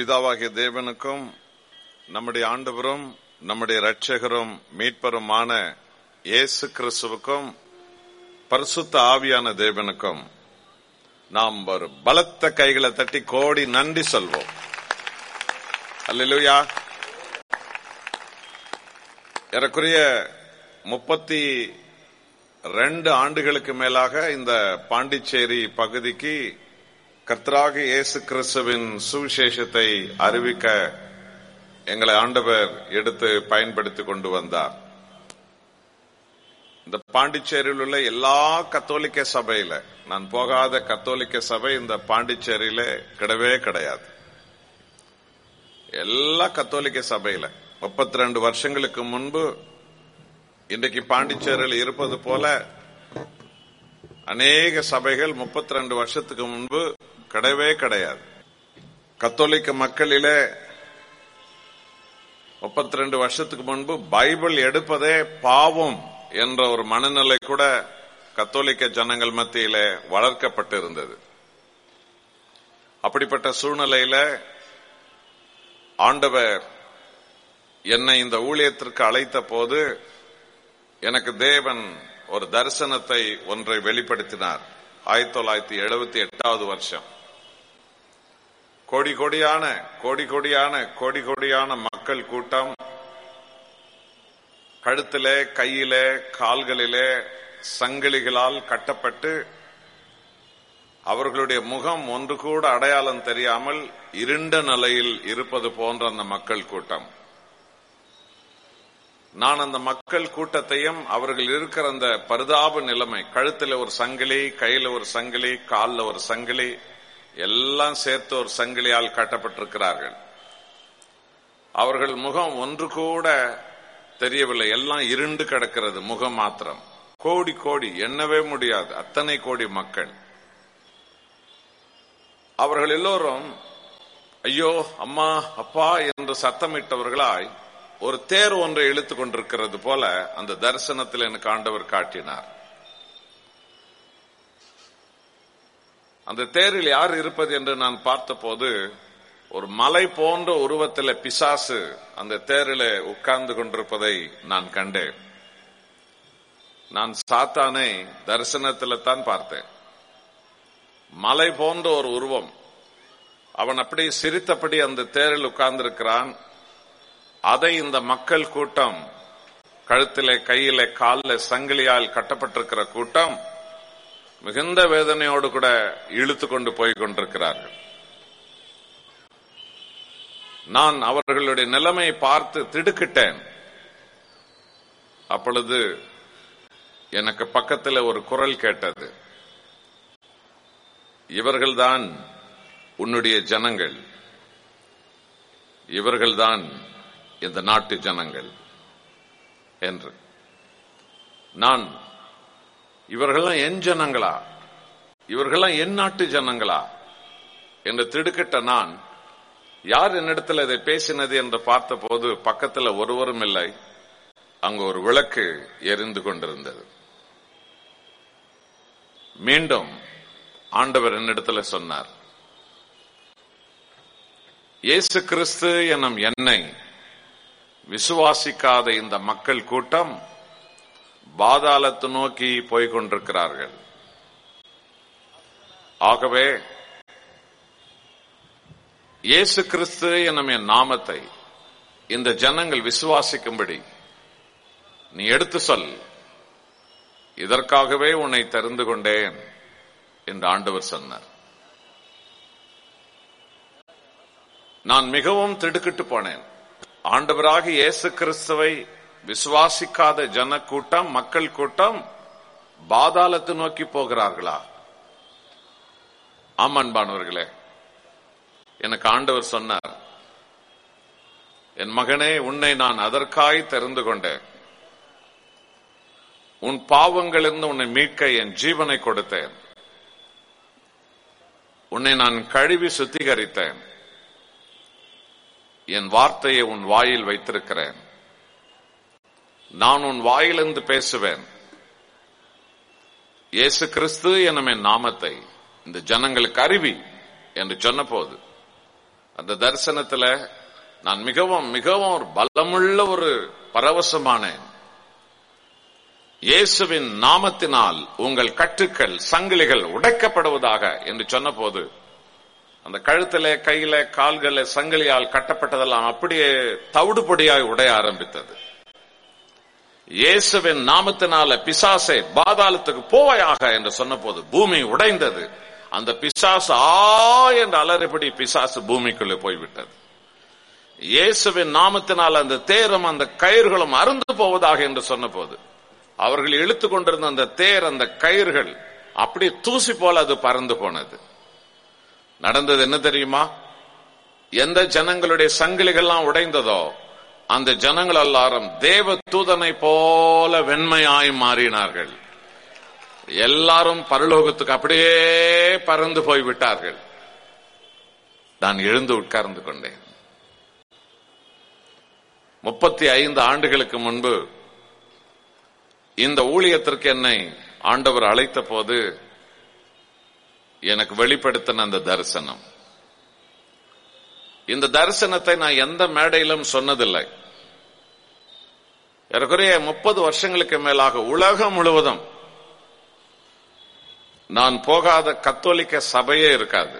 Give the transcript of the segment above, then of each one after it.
பிதாவாகிய தேவனுக்கும் நம்முடைய ஆண்டவரும் நம்முடைய இரட்சகரும் மீட்பருமான இயேசு கிறிஸ்துவுக்கும் பரிசுத்த ஆவியான தேவனுக்கும் நாம் ஒரு பலத்த கைகளை தட்டி கோடி நன்றி சொல்வோம் அல்லேலூயா ஏறக்குறைய முப்பத்தி ரெண்டு ஆண்டுகளுக்கு மேலாக இந்த பாண்டிச்சேரி பகுதிக்கு கர்த்தராக இயேசு கிறிஸ்துவின் சுவிசேஷத்தை அறிவிக்க எங்களை ஆண்டவர் எடுத்து பயன்படுத்தி கொண்டு வந்தார் இந்த பாண்டிச்சேரியில் உள்ள எல்லா கத்தோலிக்க சபையில நான் போகாத கத்தோலிக்க சபை இந்த பாண்டிச்சேரியில கிடையவே கிடையாது எல்லா கத்தோலிக்க சபையில முப்பத்தி ரெண்டு வருஷங்களுக்கு முன்பு இன்றைக்கு பாண்டிச்சேரியில் இருப்பது போல அநேக சபைகள் முப்பத்தி ரெண்டு வருஷத்துக்கு முன்பு கிடையவே கிடையாது கத்தோலிக்க மக்களிலே முப்பத்தி ரெண்டு வருஷத்துக்கு முன்பு பைபிள் எடுப்பதே பாவம் என்ற ஒரு மனநிலை கூட கத்தோலிக்க ஜனங்கள் மத்தியிலே வளர்க்கப்பட்டிருந்தது அப்படிப்பட்ட சூழ்நிலையில ஆண்டவர் என்னை இந்த ஊழியத்திற்கு அழைத்த போது எனக்கு தேவன் ஒரு தரிசனத்தை ஒன்றை வெளிப்படுத்தினார் ஆயிரத்தி தொள்ளாயிரத்தி எழுபத்தி எட்டாவது வருஷம் கோடி கோடியான கோடி கோடியான கோடி கோடியான மக்கள் கூட்டம் கழுத்திலே கையிலே கால்களிலே சங்கிலிகளால் கட்டப்பட்டு அவர்களுடைய முகம் ஒன்று கூட அடையாளம் தெரியாமல் இருண்ட நிலையில் இருப்பது போன்ற அந்த மக்கள் கூட்டம் நான் அந்த மக்கள் கூட்டத்தையும் அவர்கள் இருக்கிற அந்த பரிதாப நிலைமை கழுத்துல ஒரு சங்கிலி கையில ஒரு சங்கிலி காலில் ஒரு சங்கிலி எல்லாம் சேர்த்து ஒரு சங்கிலியால் கட்டப்பட்டிருக்கிறார்கள் அவர்கள் முகம் ஒன்று கூட தெரியவில்லை எல்லாம் இருண்டு கிடக்கிறது முகம் மாத்திரம் கோடி கோடி எண்ணவே முடியாது அத்தனை கோடி மக்கள் அவர்கள் எல்லோரும் ஐயோ அம்மா அப்பா என்று சத்தமிட்டவர்களாய் ஒரு தேர் ஒன்றை இழுத்துக் கொண்டிருக்கிறது போல அந்த தரிசனத்தில் எனக்கு ஆண்டவர் காட்டினார் அந்த தேரில் யார் இருப்பது என்று நான் பார்த்தபோது ஒரு மலை போன்ற உருவத்தில் பிசாசு அந்த தேரில் உட்கார்ந்து கொண்டிருப்பதை நான் கண்டேன் நான் சாத்தானை தரிசனத்தில் தான் பார்த்தேன் மலை போன்ற ஒரு உருவம் அவன் அப்படி சிரித்தபடி அந்த தேரில் உட்கார்ந்திருக்கிறான் அதை இந்த மக்கள் கூட்டம் கழுத்திலே கையிலே காலில் சங்கிலியால் கட்டப்பட்டிருக்கிற கூட்டம் மிகுந்த வேதனையோடு கூட இழுத்து கொண்டு போய் கொண்டிருக்கிறார்கள் நான் அவர்களுடைய நிலைமையை பார்த்து திடுக்கிட்டேன் அப்பொழுது எனக்கு பக்கத்தில் ஒரு குரல் கேட்டது இவர்கள்தான் உன்னுடைய ஜனங்கள் இவர்கள்தான் இந்த நாட்டு ஜனங்கள் என்று நான் இவர்கள்லாம் என் ஜனங்களா இவர்கள்லாம் என் நாட்டு ஜனங்களா என்று திடுக்கிட்ட நான் யார் என்னிடத்தில் இதை பேசினது என்று பார்த்தபோது பக்கத்தில் ஒருவரும் இல்லை அங்கு ஒரு விளக்கு எரிந்து கொண்டிருந்தது மீண்டும் ஆண்டவர் என்னிடத்தில் சொன்னார் இயேசு கிறிஸ்து எனும் என்னை விசுவாசிக்காத இந்த மக்கள் கூட்டம் பாதாளத்து நோக்கி போய்கொண்டிருக்கிறார்கள் ஆகவே இயேசு கிறிஸ்து எனும் என் நாமத்தை இந்த ஜனங்கள் விசுவாசிக்கும்படி நீ எடுத்து சொல் இதற்காகவே உன்னை தெரிந்து கொண்டேன் என்று ஆண்டவர் சொன்னார் நான் மிகவும் திடுக்கிட்டு போனேன் ஆண்டவராக இயேசு கிறிஸ்துவை விசுவாசிக்காத ஜன கூட்டம் மக்கள் கூட்டம் பாதாளத்து நோக்கி போகிறார்களா ஆமன்பானவர்களே எனக்கு ஆண்டவர் சொன்னார் என் மகனே உன்னை நான் அதற்காய் தெரிந்து கொண்டேன் உன் பாவங்களிலிருந்து உன்னை மீட்க என் ஜீவனை கொடுத்தேன் உன்னை நான் கழுவி சுத்திகரித்தேன் என் வார்த்தையை உன் வாயில் வைத்திருக்கிறேன் நான் உன் வாயிலிருந்து பேசுவேன் இயேசு கிறிஸ்து எனும் என் நாமத்தை இந்த ஜனங்களுக்கு அறிவி என்று சொன்னபோது அந்த தரிசனத்துல நான் மிகவும் மிகவும் ஒரு பலமுள்ள ஒரு பரவசமானேன் இயேசுவின் நாமத்தினால் உங்கள் கட்டுக்கள் சங்கிலிகள் உடைக்கப்படுவதாக என்று சொன்னபோது அந்த கழுத்துல கையில கால்கள சங்கிலியால் கட்டப்பட்டதெல்லாம் அப்படியே தவிடுபொடியாய் உடைய ஆரம்பித்தது இயேசுவின் நாமத்தினால பிசாசை பாதாளத்துக்கு போவாயாக என்று சொன்னபோது பூமி உடைந்தது அந்த பிசாசு ஆ என்று அலறிபடி பிசாசு பூமிக்குள்ளே போய்விட்டது இயேசுவின் நாமத்தினால் அந்த தேரும் அந்த கயிர்களும் அருந்து போவதாக என்று சொன்னபோது அவர்கள் இழுத்து கொண்டிருந்த அந்த தேர் அந்த கயிர்கள் அப்படி தூசி போல அது பறந்து போனது நடந்தது என்ன தெரியுமா எந்த ஜனங்களுடைய சங்கிலிகள்லாம் உடைந்ததோ அந்த ஜனங்கள் எல்லாரும் தேவ தூதனை போல வெண்மையாய் மாறினார்கள் எல்லாரும் பரலோகத்துக்கு அப்படியே பறந்து போய்விட்டார்கள் நான் எழுந்து உட்கார்ந்து கொண்டேன் முப்பத்தி ஐந்து ஆண்டுகளுக்கு முன்பு இந்த ஊழியத்திற்கு என்னை ஆண்டவர் அழைத்த போது எனக்கு வெளிப்படுத்தின அந்த தரிசனம் இந்த தரிசனத்தை நான் எந்த மேடையிலும் சொன்னதில்லை ஏறக்குறைய முப்பது வருஷங்களுக்கு மேலாக உலகம் முழுவதும் நான் போகாத கத்தோலிக்க சபையே இருக்காது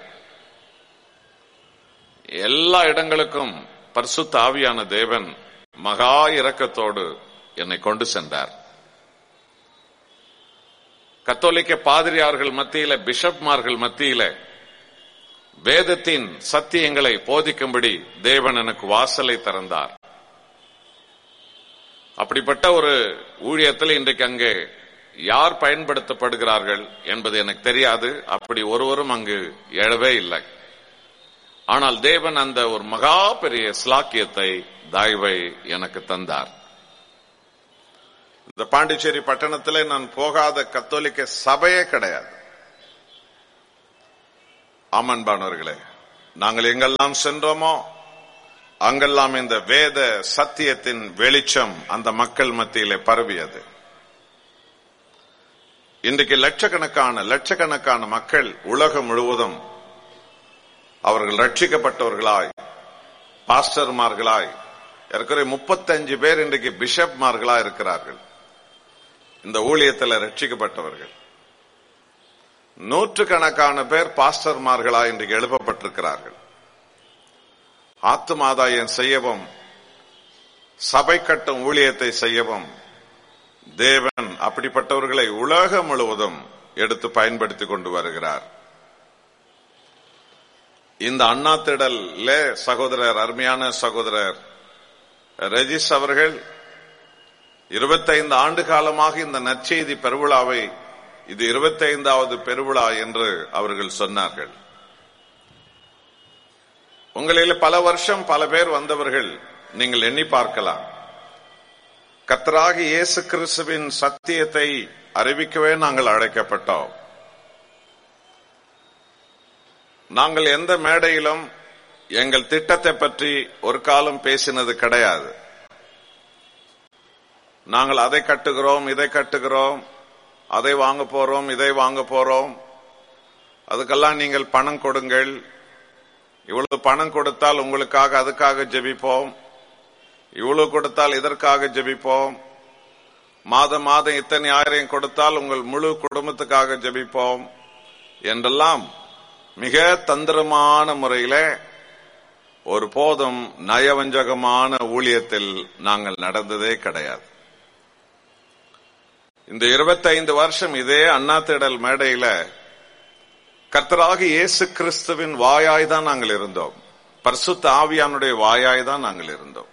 எல்லா இடங்களுக்கும் பரிசுத்த ஆவியான தேவன் மகா இரக்கத்தோடு என்னை கொண்டு சென்றார் கத்தோலிக்க பாதிரியார்கள் மத்தியில பிஷப்மார்கள் மத்தியில வேதத்தின் சத்தியங்களை போதிக்கும்படி தேவன் எனக்கு வாசலை திறந்தார் அப்படிப்பட்ட ஒரு ஊழியத்தில் இன்றைக்கு அங்கே யார் பயன்படுத்தப்படுகிறார்கள் என்பது எனக்கு தெரியாது அப்படி ஒருவரும் அங்கு எழவே இல்லை ஆனால் தேவன் அந்த ஒரு மகா பெரிய ஸ்லாக்கியத்தை தாய்வை எனக்கு தந்தார் இந்த பாண்டிச்சேரி பட்டணத்திலே நான் போகாத கத்தோலிக்க சபையே கிடையாது ஆமன்பானவர்களே நாங்கள் எங்கெல்லாம் சென்றோமோ அங்கெல்லாம் இந்த வேத சத்தியத்தின் வெளிச்சம் அந்த மக்கள் மத்தியிலே பரவியது இன்றைக்கு லட்சக்கணக்கான லட்சக்கணக்கான மக்கள் உலகம் முழுவதும் அவர்கள் ரட்சிக்கப்பட்டவர்களாய் பாஸ்டர்மார்களாய் இருக்கிற முப்பத்தஞ்சு பேர் இன்றைக்கு பிஷப்மார்களா இருக்கிறார்கள் இந்த ஊழியத்தில் ரட்சிக்கப்பட்டவர்கள் நூற்றுக்கணக்கான பேர் பாஸ்டர்மார்களா இன்றைக்கு எழுப்பப்பட்டிருக்கிறார்கள் ஆத்துமாதாயம் செய்யவும் சபை கட்டும் ஊழியத்தை செய்யவும் தேவன் அப்படிப்பட்டவர்களை உலகம் முழுவதும் எடுத்து பயன்படுத்தி கொண்டு வருகிறார் இந்த அண்ணா திடல்ல சகோதரர் அருமையான சகோதரர் ரெஜிஸ் அவர்கள் இருபத்தைந்து ஆண்டு காலமாக இந்த நற்செய்தி பெருவிழாவை இது இருபத்தைந்தாவது பெருவிழா என்று அவர்கள் சொன்னார்கள் உங்களில் பல வருஷம் பல பேர் வந்தவர்கள் நீங்கள் எண்ணி பார்க்கலாம் கத்தராகி இயேசு கிறிஸ்துவின் சத்தியத்தை அறிவிக்கவே நாங்கள் அழைக்கப்பட்டோம் நாங்கள் எந்த மேடையிலும் எங்கள் திட்டத்தை பற்றி ஒரு காலம் பேசினது கிடையாது நாங்கள் அதை கட்டுகிறோம் இதை கட்டுகிறோம் அதை வாங்க போறோம் இதை வாங்க போறோம் அதுக்கெல்லாம் நீங்கள் பணம் கொடுங்கள் இவ்வளவு பணம் கொடுத்தால் உங்களுக்காக அதுக்காக ஜெபிப்போம் இவ்வளவு கொடுத்தால் இதற்காக ஜெபிப்போம் மாதம் மாதம் இத்தனை ஆயிரம் கொடுத்தால் உங்கள் முழு குடும்பத்துக்காக ஜெபிப்போம் என்றெல்லாம் மிக தந்திரமான முறையில ஒரு போதும் நயவஞ்சகமான ஊழியத்தில் நாங்கள் நடந்ததே கிடையாது இந்த இருபத்தைந்து வருஷம் இதே அண்ணா தேடல் மேடையில கர்த்தராக இயேசு கிறிஸ்துவின் வாயாய் தான் நாங்கள் இருந்தோம் பரிசுத்த ஆவியானுடைய வாயாய் தான் நாங்கள் இருந்தோம்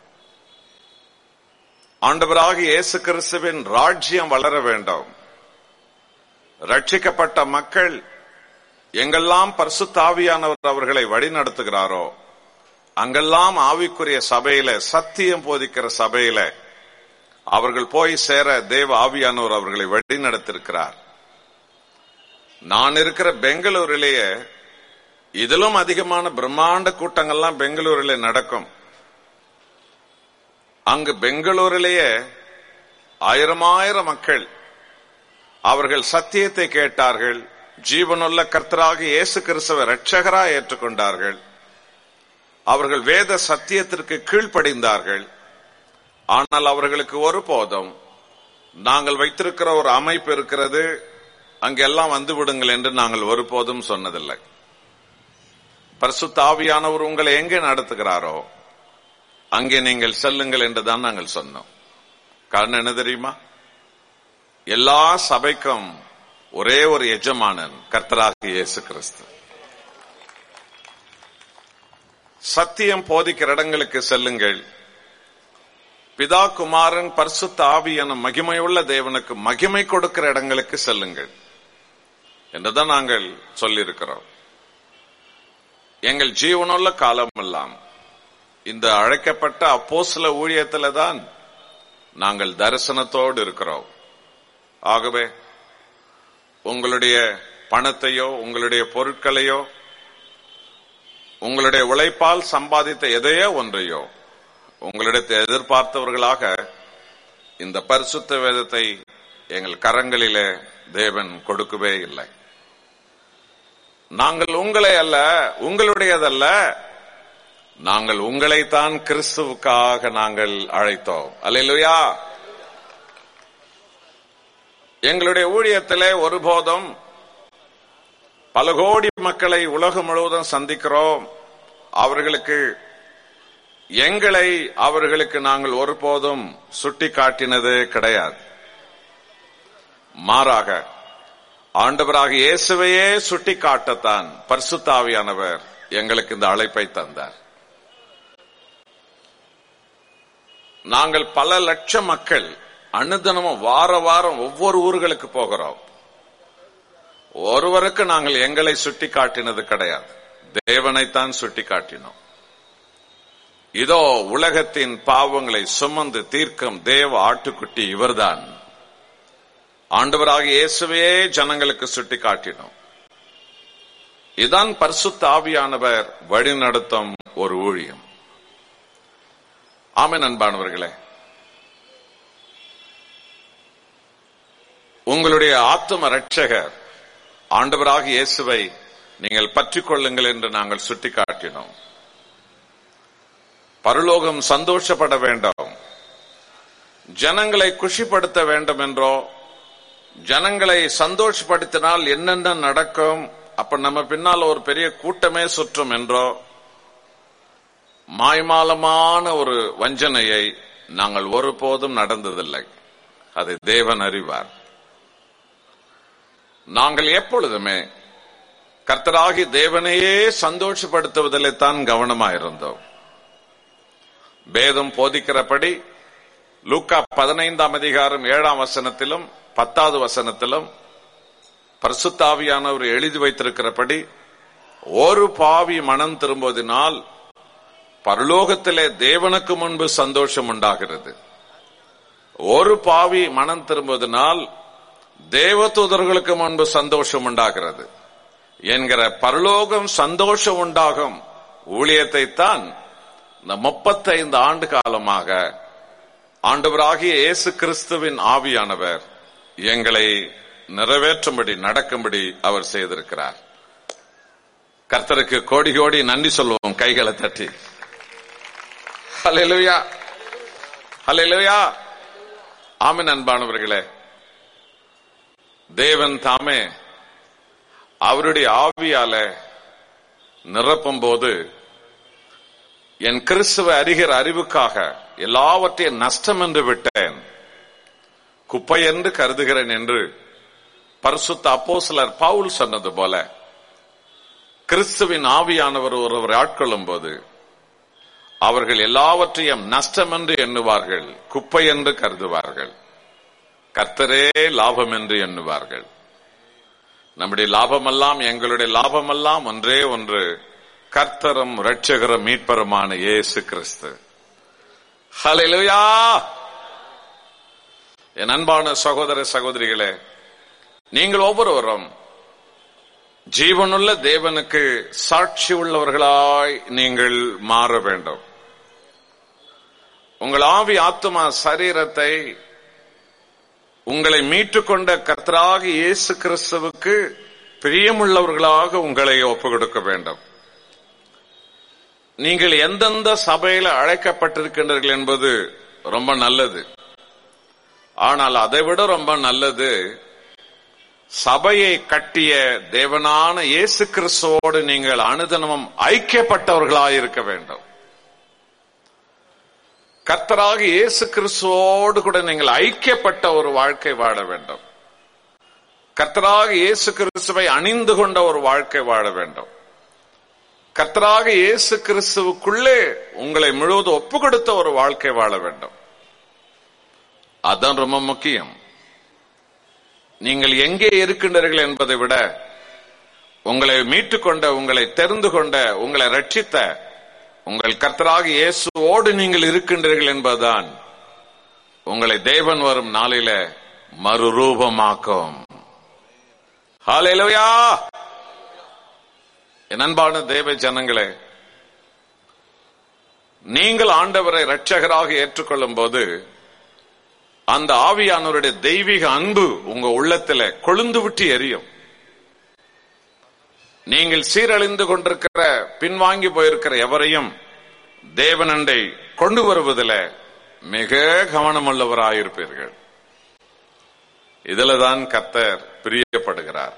ஆண்டவராக இயேசு கிறிஸ்துவின் ராஜ்யம் வளர வேண்டும் ரட்சிக்கப்பட்ட மக்கள் எங்கெல்லாம் பரிசுத்தாவியானவர் அவர்களை வழிநடத்துகிறாரோ அங்கெல்லாம் ஆவிக்குரிய சபையில சத்தியம் போதிக்கிற சபையில அவர்கள் போய் சேர தேவ ஆவியானவர் அவர்களை வழிநடத்திருக்கிறார் நான் இருக்கிற பெங்களூரிலேயே இதிலும் அதிகமான பிரம்மாண்ட கூட்டங்கள்லாம் பெங்களூரில் நடக்கும் அங்கு பெங்களூரிலேயே ஆயிரம் ஆயிரம் மக்கள் அவர்கள் சத்தியத்தை கேட்டார்கள் ஜீவனுள்ள கர்த்தராக இயேசு கிறிஸ்தவ ரட்சகரா ஏற்றுக்கொண்டார்கள் அவர்கள் வேத சத்தியத்திற்கு கீழ்ப்படிந்தார்கள் ஆனால் அவர்களுக்கு ஒருபோதும் நாங்கள் வைத்திருக்கிற ஒரு அமைப்பு இருக்கிறது அங்கெல்லாம் வந்து விடுங்கள் என்று நாங்கள் ஒருபோதும் சொன்னதில்லை பரிசுத்த ஆவியானவர் உங்களை எங்கே நடத்துகிறாரோ அங்கே நீங்கள் செல்லுங்கள் என்றுதான் நாங்கள் சொன்னோம் காரணம் என்ன தெரியுமா எல்லா சபைக்கும் ஒரே ஒரு எஜமானன் கர்த்தராக இயேசு கிறிஸ்து சத்தியம் போதிக்கிற இடங்களுக்கு செல்லுங்கள் பிதா குமாரன் பரிசுத்த ஆவி என மகிமையுள்ள தேவனுக்கு மகிமை கொடுக்கிற இடங்களுக்கு செல்லுங்கள் என்றுதான் நாங்கள் சொல்லியிருக்கிறோம் எங்கள் ஜீவனுள்ள காலம் எல்லாம் இந்த அழைக்கப்பட்ட அப்போ சில ஊழியத்துல தான் நாங்கள் தரிசனத்தோடு இருக்கிறோம் ஆகவே உங்களுடைய பணத்தையோ உங்களுடைய பொருட்களையோ உங்களுடைய உழைப்பால் சம்பாதித்த எதையோ ஒன்றையோ உங்களிடத்தை எதிர்பார்த்தவர்களாக இந்த பரிசுத்த வேதத்தை எங்கள் கரங்களிலே தேவன் கொடுக்கவே இல்லை நாங்கள் உங்களை அல்ல உங்களுடையதல்ல நாங்கள் உங்களைத்தான் கிறிஸ்துவுக்காக நாங்கள் அழைத்தோம் அல்லையா எங்களுடைய ஊழியத்திலே ஒருபோதும் பல கோடி மக்களை உலகம் முழுவதும் சந்திக்கிறோம் அவர்களுக்கு எங்களை அவர்களுக்கு நாங்கள் ஒருபோதும் சுட்டி காட்டினது கிடையாது மாறாக ஆண்டவராக இயேசுவையே சுட்டி காட்டத்தான் பரிசுத்தாவியானவர் எங்களுக்கு இந்த அழைப்பை தந்தார் நாங்கள் பல லட்சம் மக்கள் அனுதினமும் வார வாரம் ஒவ்வொரு ஊர்களுக்கு போகிறோம் ஒருவருக்கு நாங்கள் எங்களை சுட்டி காட்டினது கிடையாது தேவனைத்தான் சுட்டி காட்டினோம் இதோ உலகத்தின் பாவங்களை சுமந்து தீர்க்கும் தேவ ஆட்டுக்குட்டி இவர்தான் ஆண்டவராக இயேசுவே ஜனங்களுக்கு சுட்டி காட்டினோம் இதான் பரிசுத்த ஆவியானவர் வழிநடத்தும் ஒரு ஊழியம் ஆமை அன்பானவர்களே உங்களுடைய ஆத்தும ரட்சகர் ஆண்டவராக இயேசுவை நீங்கள் பற்றிக் கொள்ளுங்கள் என்று நாங்கள் சுட்டிக்காட்டினோம் பரலோகம் சந்தோஷப்பட வேண்டும் ஜனங்களை குஷிப்படுத்த வேண்டும் என்றோ ஜனங்களை சந்தோஷப்படுத்தினால் என்னென்ன நடக்கும் அப்ப நம்ம பின்னால் ஒரு பெரிய கூட்டமே சுற்றும் என்றோ மாய்மாலமான ஒரு வஞ்சனையை நாங்கள் ஒருபோதும் நடந்ததில்லை அதை தேவன் அறிவார் நாங்கள் எப்பொழுதுமே கர்த்தராகி தேவனையே சந்தோஷப்படுத்துவதிலே தான் கவனமாயிருந்தோம் வேதம் போதிக்கிறபடி லூக்கா பதினைந்தாம் அதிகாரம் ஏழாம் வசனத்திலும் பத்தாவது வசனத்திலும் பரிசுத்தாவியானவர் எழுதி வைத்திருக்கிறபடி ஒரு பாவி மனம் திரும்புவதனால் பரலோகத்திலே தேவனுக்கு முன்பு சந்தோஷம் உண்டாகிறது ஒரு பாவி மனம் திரும்புவதனால் தேவதூதர்களுக்கு முன்பு சந்தோஷம் உண்டாகிறது என்கிற பரலோகம் சந்தோஷம் உண்டாகும் ஊழியத்தை தான் இந்த முப்பத்தைந்து ஆண்டு காலமாக ஆண்டவராகிய இயேசு கிறிஸ்துவின் ஆவியானவர் எங்களை நிறைவேற்றும்படி நடக்கும்படி அவர் செய்திருக்கிறார் கர்த்தருக்கு கோடி கோடி நன்றி சொல்லுவோம் கைகளை தட்டி ஹalleluya ஹalleluya ஆமென் அன்பானவர்களே தேவன் தாமே அவருடைய ஆவியால நிரப்பும் போது என் கிறிஸ்துவ அறிகிற அறிவுக்காக எல்லாவற்றையும் நஷ்டம் என்று விட்டேன் குப்பை என்று கருதுகிறேன் என்று பரிசுத்த அப்போஸ்தலர் பவுல் சொன்னது போல கிறிஸ்துவின் ஆவியானவர் ஒருவர் ஆட்கொள்ளும் போது அவர்கள் எல்லாவற்றையும் நஷ்டம் என்று எண்ணுவார்கள் குப்பை என்று கருதுவார்கள் கர்த்தரே லாபம் என்று எண்ணுவார்கள் நம்முடைய லாபமெல்லாம் எங்களுடைய லாபமெல்லாம் ஒன்றே ஒன்று கர்த்தரும் இரட்சகரும் மீட்பருமான இயேசு கிறிஸ்து ஹalleluya என் அன்பான சகோதர சகோதரிகளே நீங்கள் ஒவ்வொருவரும் ஜீவனுள்ள தேவனுக்கு சாட்சி உள்ளவர்களாய் நீங்கள் மாற வேண்டும் உங்கள் ஆவி ஆத்மா சரீரத்தை உங்களை மீட்டுக்கொண்ட கர்த்தராக இயேசு கிறிஸ்துவுக்கு பிரியமுள்ளவர்களாக உங்களை ஒப்புக் கொடுக்க வேண்டும் நீங்கள் எந்தெந்த சபையில அழைக்கப்பட்டிருக்கின்றீர்கள் என்பது ரொம்ப நல்லது ஆனால் அதை விட ரொம்ப நல்லது சபையை கட்டிய தேவனான இயேசு கிறிஸ்துவோடு நீங்கள் அனுதினமும் ஐக்கியப்பட்டவர்களாய் இருக்க வேண்டும் கர்த்தராக இயேசு கிறிஸ்துவோடு கூட நீங்கள் ஐக்கியப்பட்ட ஒரு வாழ்க்கை வாழ வேண்டும் கர்த்தராக இயேசு கிறிஸ்துவை அணிந்து கொண்ட ஒரு வாழ்க்கை வாழ வேண்டும் கர்த்தராக இயேசு கிறிஸ்துவுக்குள்ளே உங்களை முழுவதும் ஒப்பு கொடுத்த ஒரு வாழ்க்கை வாழ வேண்டும் அதான் ரொம்ப முக்கியம் நீங்கள் எங்கே இருக்கின்றீர்கள் என்பதை விட உங்களை மீட்டுக்கொண்ட உங்களை தெரிந்து கொண்ட உங்களை ரட்சித்த உங்கள் கர்த்தராக இயேசுவோடு நீங்கள் இருக்கின்றீர்கள் என்பதுதான் உங்களை தேவன் வரும் நாளில மறுரூபமாக்கும் ஹalleluya என் அன்பான தேவ ஜனங்களே நீங்கள் ஆண்டவரை இரட்சகராக ஏற்றுக்கொள்ளும் போது அந்த ஆவியானவருடைய தெய்வீக அன்பு உங்க உள்ளத்துல கொழுந்து விட்டு எரியும் நீங்கள் சீரழிந்து கொண்டிருக்கிற பின்வாங்கி போயிருக்கிற எவரையும் தேவனண்டை கொண்டு வருவதில் மிக கவனமுள்ளவராயிருப்பீர்கள் இதில்தான் கத்தர் பிரியப்படுகிறார்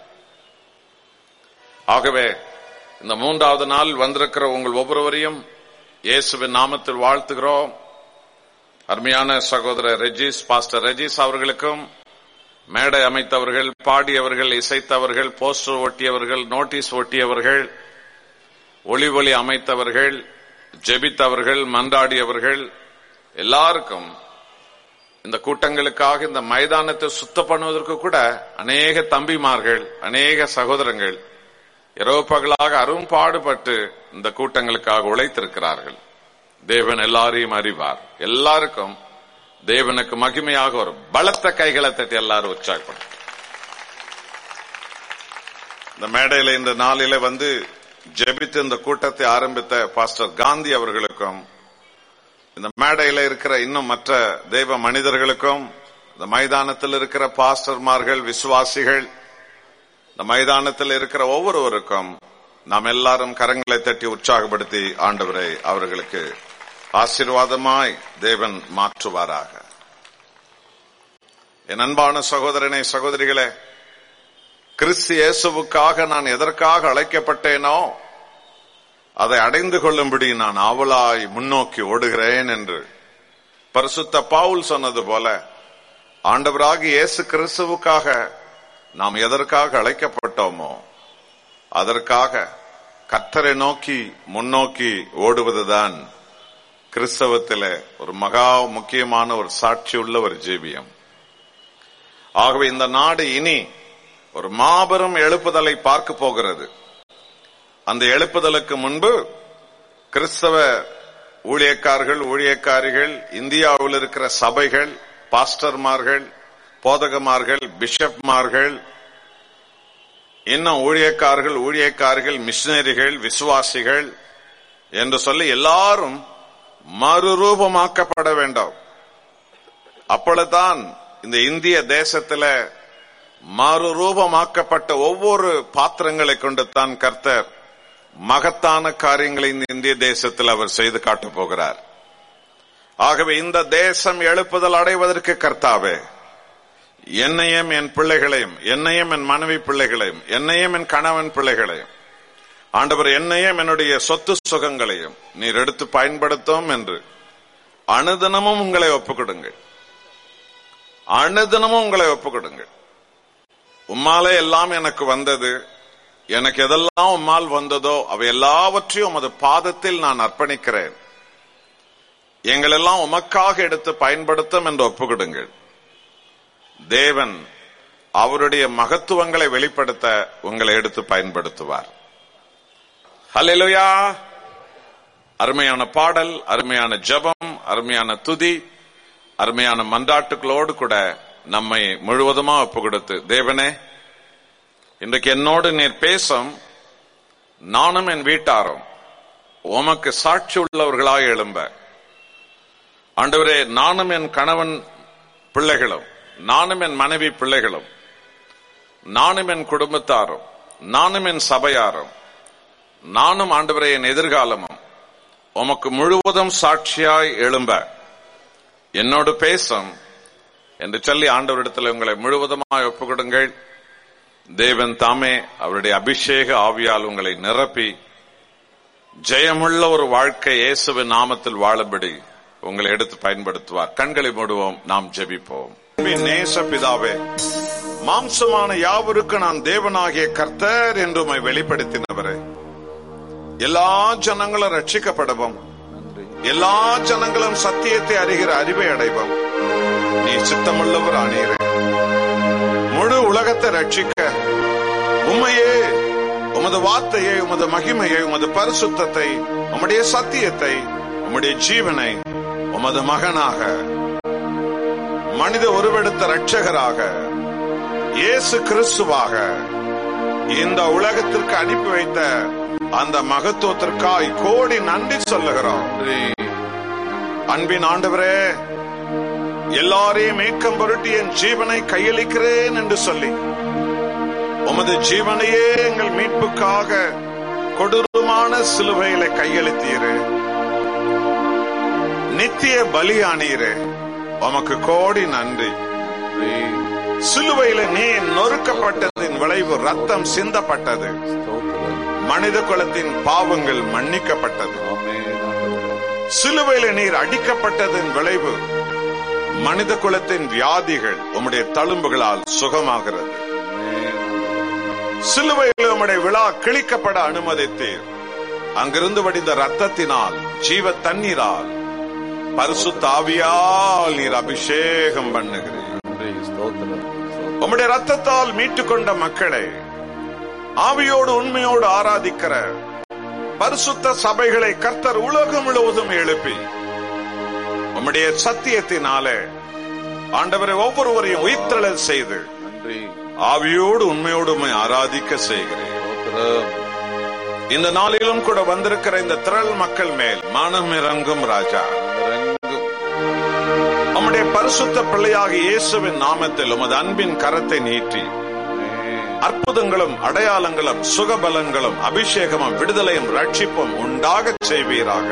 ஆகவே இந்த மூன்றாவது நாள் வந்திருக்கிற உங்கள் ஒவ்வொருவரையும் இயேசுவின் நாமத்தில் வாழ்த்துகிறோம் அருமையான சகோதரர் ரெஜிஸ் பாஸ்டர் ரெஜிஸ் அவர்களுக்கும் மேடை அமைத்தவர்கள் பாடியவர்கள் இசைத்தவர்கள் போஸ்டர் ஒட்டியவர்கள் நோட்டீஸ் ஒட்டியவர்கள் ஒளி ஒளி அமைத்தவர்கள் ஜெபித்தவர்கள் மன்றாடியவர்கள் எல்லாருக்கும் இந்த கூட்டங்களுக்காக இந்த மைதானத்தை சுத்தம் பண்ணுவதற்கு கூட அநேக தம்பிமார்கள் அநேக சகோதரங்கள் இரவு பகலாக அரும்பாடுபட்டு இந்த கூட்டங்களுக்காக உழைத்திருக்கிறார்கள் தேவன் எல்லாரையும் அறிவார் எல்லாருக்கும் தேவனுக்கு மகிமையாக ஒரு பலத்த கைகளை தட்டி எல்லாரும் உற்சாகப்படும் இந்த மேடையில இந்த நாளில வந்து ஜெபித்து இந்த கூட்டத்தை ஆரம்பித்த பாஸ்டர் காந்தி அவர்களுக்கும் இந்த மேடையில இருக்கிற இன்னும் மற்ற தெய்வ மனிதர்களுக்கும் இந்த மைதானத்தில் இருக்கிற பாஸ்டர்மார்கள் விசுவாசிகள் இந்த மைதானத்தில் இருக்கிற ஒவ்வொருவருக்கும் நாம் எல்லாரும் கரங்களை தட்டி உற்சாகப்படுத்தி ஆண்டவரை அவர்களுக்கு ஆசீர்வாதமாய் தேவன் மாற்றுவாராக என் அன்பான சகோதரனை சகோதரிகளே கிறிஸ்து இயேசுவுக்காக நான் எதற்காக அழைக்கப்பட்டேனோ அதை அடைந்து கொள்ளும்படி நான் ஆவலாய் முன்னோக்கி ஓடுகிறேன் என்று பரிசுத்த பவுல் சொன்னது போல ஆண்டவராகி இயேசு கிறிஸ்துவுக்காக நாம் எதற்காக அழைக்கப்பட்டோமோ அதற்காக கத்தரை நோக்கி முன்னோக்கி ஓடுவதுதான் கிறிஸ்தவத்தில ஒரு மகா முக்கியமான ஒரு சாட்சி உள்ள ஒரு ஜீவியம் ஆகவே இந்த நாடு இனி ஒரு மாபெரும் எழுப்புதலை பார்க்க போகிறது அந்த எழுப்புதலுக்கு முன்பு கிறிஸ்தவ ஊழியக்காரர்கள் ஊழியக்காரிகள் இந்தியாவில் இருக்கிற சபைகள் பாஸ்டர்மார்கள் போதகமார்கள் பிஷப்மார்கள் இன்னும் ஊழியக்காரர்கள் ஊழியக்காரர்கள் மிஷினரிகள் விசுவாசிகள் என்று சொல்லி எல்லாரும் மறுரூபமாக்கப்பட வேண்டும் அப்பொழுதுதான் இந்த இந்திய தேசத்துல மறுரூபமாக்கப்பட்ட ஒவ்வொரு பாத்திரங்களை கொண்டு தான் கர்த்தர் மகத்தான காரியங்களை இந்த இந்திய தேசத்தில் அவர் செய்து காட்டப் போகிறார் ஆகவே இந்த தேசம் எழுப்புதல் அடைவதற்கு கர்த்தாவே என்னையும் என் பிள்ளைகளையும் என்னையும் என் மனைவி பிள்ளைகளையும் என்னையும் என் கணவன் பிள்ளைகளையும் ஆண்டவர் என்னையும் என்னுடைய சொத்து சுகங்களையும் நீர் எடுத்து பயன்படுத்தும் என்று அனுதினமும் உங்களை ஒப்புக்கொடுங்கள் அனுதினமும் உங்களை ஒப்புக்கொடுங்கள் உம்மாலே எல்லாம் எனக்கு வந்தது எனக்கு எதெல்லாம் உம்மால் வந்ததோ அவை எல்லாவற்றையும் உமது பாதத்தில் நான் அர்ப்பணிக்கிறேன் எங்களெல்லாம் உமக்காக எடுத்து பயன்படுத்தும் என்று ஒப்புக்கொடுங்கள் தேவன் அவருடைய மகத்துவங்களை வெளிப்படுத்த உங்களை எடுத்து பயன்படுத்துவார் ஹalleluya அருமையான பாடல் அருமையான ஜெபம் அருமையான துதி அருமையான மன்றாட்டுகளோடு கூட நம்மை முழுவதுமா ஒப்பு கொடுத்து தேவனே இன்றைக்கு என்னோடு நீர் பேசும் நானும் என் வீட்டாரும் உமக்கு சாட்சி உள்ளவர்களாக எழும்ப ஆண்டவரே நானும் என் கணவன் பிள்ளைகளும் நானும் என் மனைவி பிள்ளைகளும் நானும் என் குடும்பத்தாரும் நானும் என் சபையாரும் நானும் ஆண்டவரே என் எதிர்காலமும் உமக்கு முழுவதும் சாட்சியாய் எழும்ப என்னோடு பேசும் என்று சொல்லி ஆண்டவரிடத்தில் உங்களை முழுவதுமாய் ஒப்புக்கொடுங்கள் தேவன் தாமே அவருடைய அபிஷேக ஆவியால் உங்களை நிரப்பி ஜெயமுள்ள ஒரு வாழ்க்கை இயேசுவின் நாமத்தில் வாழும்படி உங்களை எடுத்து பயன்படுத்துவார் கண்களை மூடுவோம் நாம் ஜெபிப்போம் நேச பிதாவே மாம்சமான யாவருக்கு நான் தேவனாகிய கர்த்தர் என்று உம்மை வெளிப்படுத்தினவரே எல்லா ஜனங்களும் ரட்சிக்கப்படவும் எல்லா ஜனங்களும் சத்தியத்தை அறிகிற அறிவை அடைவோம் நீ சித்தமுள்ளவர் ஆனீரே முழு உலகத்தை ரட்சிக்க உண்மையே உமது வார்த்தையை உமது மகிமையை உமது பரிசுத்தத்தை உம்முடைய சத்தியத்தை உம்முடைய ஜீவனை உமது மகனாக மனித உருவெடுத்த ரட்சகராக இயேசு கிறிஸ்துவாக இந்த உலகத்திற்கு அனுப்பி வைத்த அந்த மகத்துவத்திற்காய் கோடி நன்றி சொல்லுகிறோம் அன்பின் ஆண்டவரே எல்லாரையும் மேக்கம் பொருட்டி என் ஜீவனை கையளிக்கிறேன் என்று சொல்லி உமது ஜீவனையே எங்கள் மீட்புக்காக கொடூரமான சிலுவையில கையளித்தீரே நித்திய பலியானீரே உமக்கு கோடி நன்றி சிலுவையில நீ நொறுக்கப்பட்டதின் விளைவு ரத்தம் சிந்தப்பட்டது மனித குலத்தின் பாவங்கள் மன்னிக்கப்பட்டது சிலுவையில நீர் அடிக்கப்பட்டதின் விளைவு மனித குலத்தின் வியாதிகள் உம்முடைய தழும்புகளால் சுகமாகிறது சிலுவையில் உம்முடைய விழா கிழிக்கப்பட அனுமதித்தீர் அங்கிருந்து வடிந்த ரத்தத்தினால் ஜீவ தண்ணீரால் பரிசுத்த ஆவியால் நீர் அபிஷேகம் பண்ணுகிறீர் உம்முடைய ரத்தத்தால் மீட்டுக் கொண்ட மக்களை ஆவியோடு உண்மையோடு ஆராதிக்கிற பரிசுத்த சபைகளை கர்த்தர் உலகம் முழுவதும் எழுப்பி உம்முடைய சத்தியத்தினாலே ஆண்டவரை ஒவ்வொருவரையும் உயிர்த்தெழல் செய்து ஆவியோடு உண்மையோடு உம்மை ஆராதிக்க செய்கிறேன் இந்த நாளிலும் கூட வந்திருக்கிற இந்த திரள் மக்கள் மேல் மனம் இறங்கும் ராஜா உம்முடைய பரிசுத்த பிள்ளையாக இயேசுவின் நாமத்தில் உமது அன்பின் கரத்தை நீட்டி அற்புதங்களும் அடையாளங்களும் சுகபலங்களும் அபிஷேகமும் விடுதலையும் ரட்சிப்பும் உண்டாகச் செய்வீராக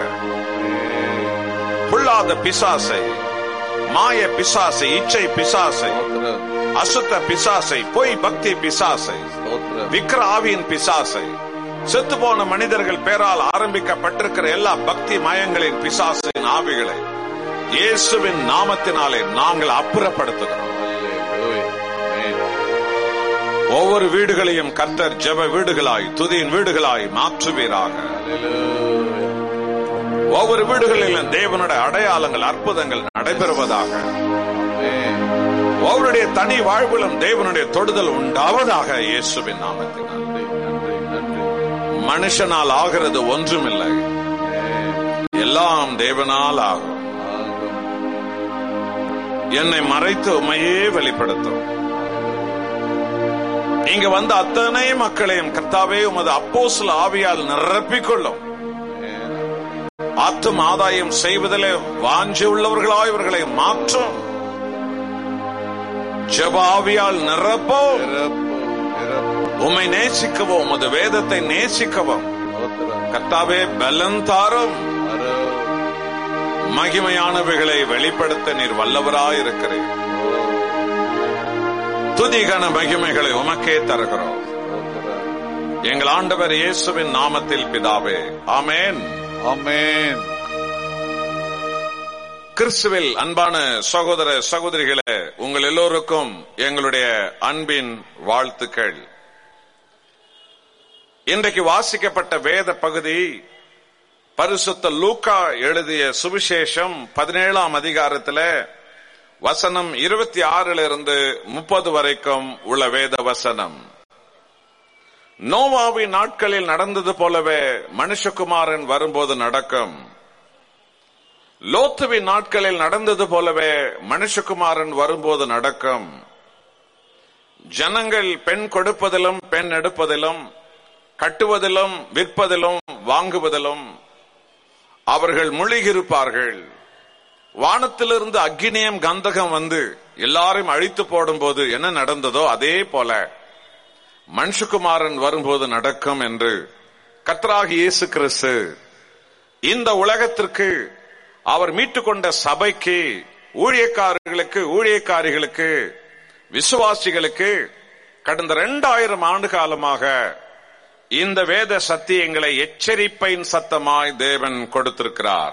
புல்லாத பிசாசை மாய பிசாசை இச்சை பிசாசை அசுத்த பிசாசை பொய் பக்தி பிசாசை விக்கிர ஆவியின் பிசாசை செத்து போன மனிதர்கள் பேரால் ஆரம்பிக்கப்பட்டிருக்கிற எல்லா பக்தி மயங்களின் பிசாசின் ஆவிகளை இயேசுவின் நாமத்தினாலே நாங்கள் அப்புறப்படுத்துகிறோம் ஒவ்வொரு வீடுகளையும் கர்த்தர் ஜெப வீடுகளாய் துதியின் வீடுகளாய் மாற்றுவீராக ஒவ்வொரு வீடுகளிலும் தேவனுடைய அடையாளங்கள் அற்புதங்கள் நடைபெறுவதாக ஒவ்வொருடைய தனி வாழ்விலும் தேவனுடைய தொடுதல் உண்டாவதாக இயேசுவின் நாமத்தினால் மனுஷனால் ஆகிறது ஒன்றுமில்லை எல்லாம் தேவனால் ஆகும் என்னை மறைத்து உமையே வெளிப்படுத்தும் இங்க வந்த அத்தனை மக்களையும் கர்த்தாவே உமது அப்போஸ்ல ஆவியால் நிரப்பிக்கொள்ளும் ஆத்தும் ஆதாயம் செய்வதிலே வாஞ்சி உள்ளவர்களாய் இவர்களை மாற்றும் ஜபாவியால் நிரப்போம் உம்மை நேசிக்கவும் உமது வேதத்தை நேசிக்கவும் கர்த்தாவே பலன் தாரும் மகிமையானவைகளை வெளிப்படுத்த நீர் வல்லவராயிருக்கிறேன் துதிகன மகிமைகளை உமக்கே தருகிறோம் எங்கள் ஆண்டவர் இயேசுவின் நாமத்தில் பிதாவே ஆமேன் ஆமென் கிறிஸ்துவில் அன்பான சகோதர சகோதரிகளே உங்கள் எல்லோருக்கும் எங்களுடைய அன்பின் வாழ்த்துக்கள் இன்றைக்கு வாசிக்கப்பட்ட வேத பகுதி பரிசுத்த லூக்கா எழுதிய சுவிசேஷம் பதினேழாம் அதிகாரத்தில் வசனம் இருபத்தி ஆறுல இருந்து முப்பது வரைக்கும் உள்ள வேத வசனம் நோவாவின் நாட்களில் நடந்தது போலவே மனுஷகுமாரன் வரும்போது நடக்கும் லோத்துவின் நாட்களில் நடந்தது போலவே மனுஷகுமாரன் வரும்போது நடக்கும் ஜனங்கள் பெண் கொடுப்பதிலும் பெண் எடுப்பதிலும் கட்டுவதிலும் விற்பதிலும் வாங்குவதிலும் அவர்கள் முழுகியிருப்பார்கள் வானத்திலிருந்து அக்னியம் கந்தகம் வந்து எல்லாரையும் அழித்து போடும்போது என்ன நடந்ததோ அதே போல மனுஷகுமாரன் வரும்போது நடக்கும் என்று கத்ராகி இயேசு கிறிஸ்து இந்த உலகத்திற்கு அவர் மீட்டுக்கொண்ட சபைக்கு ஊழியக்காரர்களுக்கு ஊழியக்காரிகளுக்கு விசுவாசிகளுக்கு கடந்த இரண்டாயிரம் ஆண்டு காலமாக இந்த வேத சத்தியங்களை எச்சரிப்பின் சத்தமாய் தேவன் கொடுத்திருக்கிறார்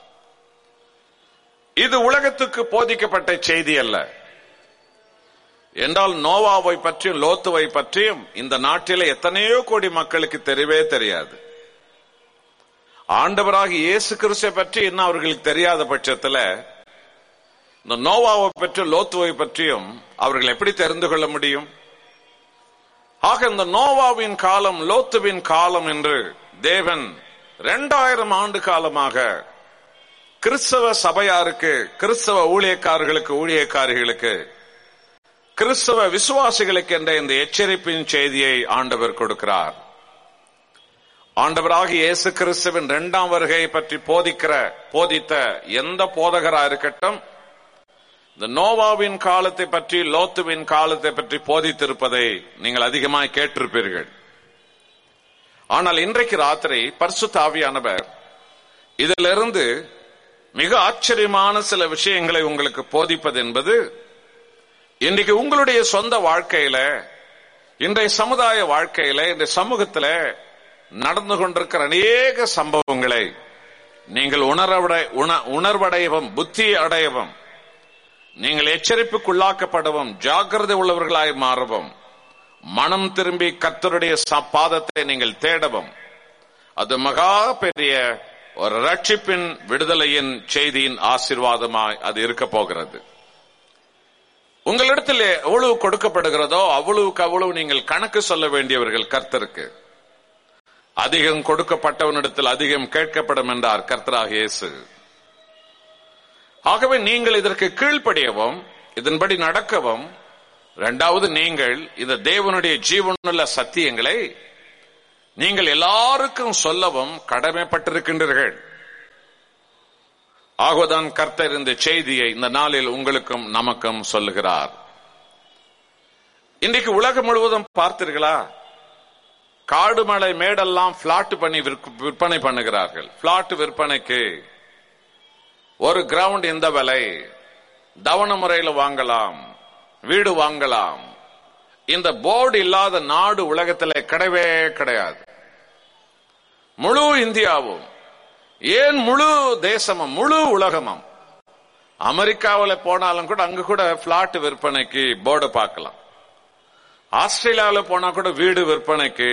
இது உலகத்துக்கு போதிக்கப்பட்ட செய்தி அல்ல என்றால் நோவாவை பற்றியும் லோத்துவை பற்றியும் இந்த நாட்டில எத்தனையோ கோடி மக்களுக்கு தெரியவே தெரியாது ஆண்டவராக இயேசு கிறிஸ்துவை பற்றி இன்னும் அவர்களுக்கு தெரியாத பட்சத்துல இந்த நோவாவை பற்றி லோத்துவை பற்றியும் அவர்கள் எப்படி தெரிந்து கொள்ள முடியும் ஆக இந்த நோவாவின் காலம் லோத்துவின் காலம் என்று தேவன் இரண்டாயிரம் ஆண்டு காலமாக கிறிஸ்தவ சபையாருக்கு கிறிஸ்தவ ஊழியக்காரர்களுக்கு ஊழியக்காரிகளுக்கு கிறிஸ்தவ விசுவாசிகளுக்கு என்ற இந்த எச்சரிப்பின் செய்தியை ஆண்டவர் கொடுக்கிறார் ஆண்டவராக இயேசு கிறிஸ்துவின் இரண்டாம் வருகையை பற்றி போதிக்கிற போதித்த எந்த போதகரா இருக்கட்டும் இந்த நோவாவின் காலத்தை பற்றி லோத்துவின் காலத்தை பற்றி போதித்திருப்பதை நீங்கள் அதிகமாய் கேட்டிருப்பீர்கள் ஆனால் இன்றைக்கு ராத்திரி பரிசுத்த ஆவியானவர் இதிலிருந்து மிக ஆச்சரியமான சில விஷயங்களை உங்களுக்கு போதிப்பது என்பது இன்றைக்கு உங்களுடைய சொந்த வாழ்க்கையில இன்றைய சமுதாய வாழ்க்கையில இந்த சமூகத்துல நடந்து கொண்டிருக்கிற அநேக சம்பவங்களை நீங்கள் உணர்வடை உண- உணர்வடையவும் புத்தி அடையவும் நீங்கள் எச்சரிப்புக்குள்ளாக்கப்படவும் ஜாக்கிரதை உள்ளவர்களாய் மாறவும் மனம் திரும்பி கர்த்தருடைய ச- பாதத்தை நீங்கள் தேடவும் அது மகா பெரிய ஒரு ரட்சிப்பின் விடுதலையின் செய்தியின் ஆசீர்வாதமாய் அது இருக்க போகிறது உங்களிடத்தில் எவ்வளவு கொடுக்கப்படுகிறதோ அவ்வளவுக்கு அவ்வளவு நீங்கள் கணக்கு சொல்ல வேண்டியவர்கள் கர்த்தருக்கு அதிகம் கொடுக்கப்பட்டவனிடத்தில் அதிகம் கேட்கப்படும் என்றார் கர்த்தராக இயேசு ஆகவே நீங்கள் இதற்கு கீழ்ப்படியவும் இதன்படி நடக்கவும் இரண்டாவது நீங்கள் இந்த தேவனுடைய ஜீவனுள்ள சத்தியங்களை நீங்கள் எல்லாருக்கும் சொல்லவும் கடமைப்பட்டிருக்கின்றீர்கள் ஆகவேதான் கர்த்தர் இந்த செய்தியை இந்த நாளில் உங்களுக்கும் நமக்கும் சொல்லுகிறார் இன்றைக்கு உலகம் முழுவதும் பார்த்தீர்களா காடு மலை மேடெல்லாம் பிளாட் பண்ணி விற்க- விற்பனை பண்ணுகிறார்கள் பிளாட் விற்பனைக்கு ஒரு கிரவுண்ட் இந்த விலை தவண முறையில் வாங்கலாம் வீடு வாங்கலாம் இந்த போர்டு இல்லாத நாடு உலகத்தில் கிடையவே கிடையாது முழு இந்தியாவும் ஏன் முழு தேசமும் முழு உலகமும் அமெரிக்காவில் போனாலும் கூட அங்க கூட பிளாட் விற்பனைக்கு போர்டு பார்க்கலாம் ஆஸ்திரேலியாவில் போனா கூட வீடு விற்பனைக்கு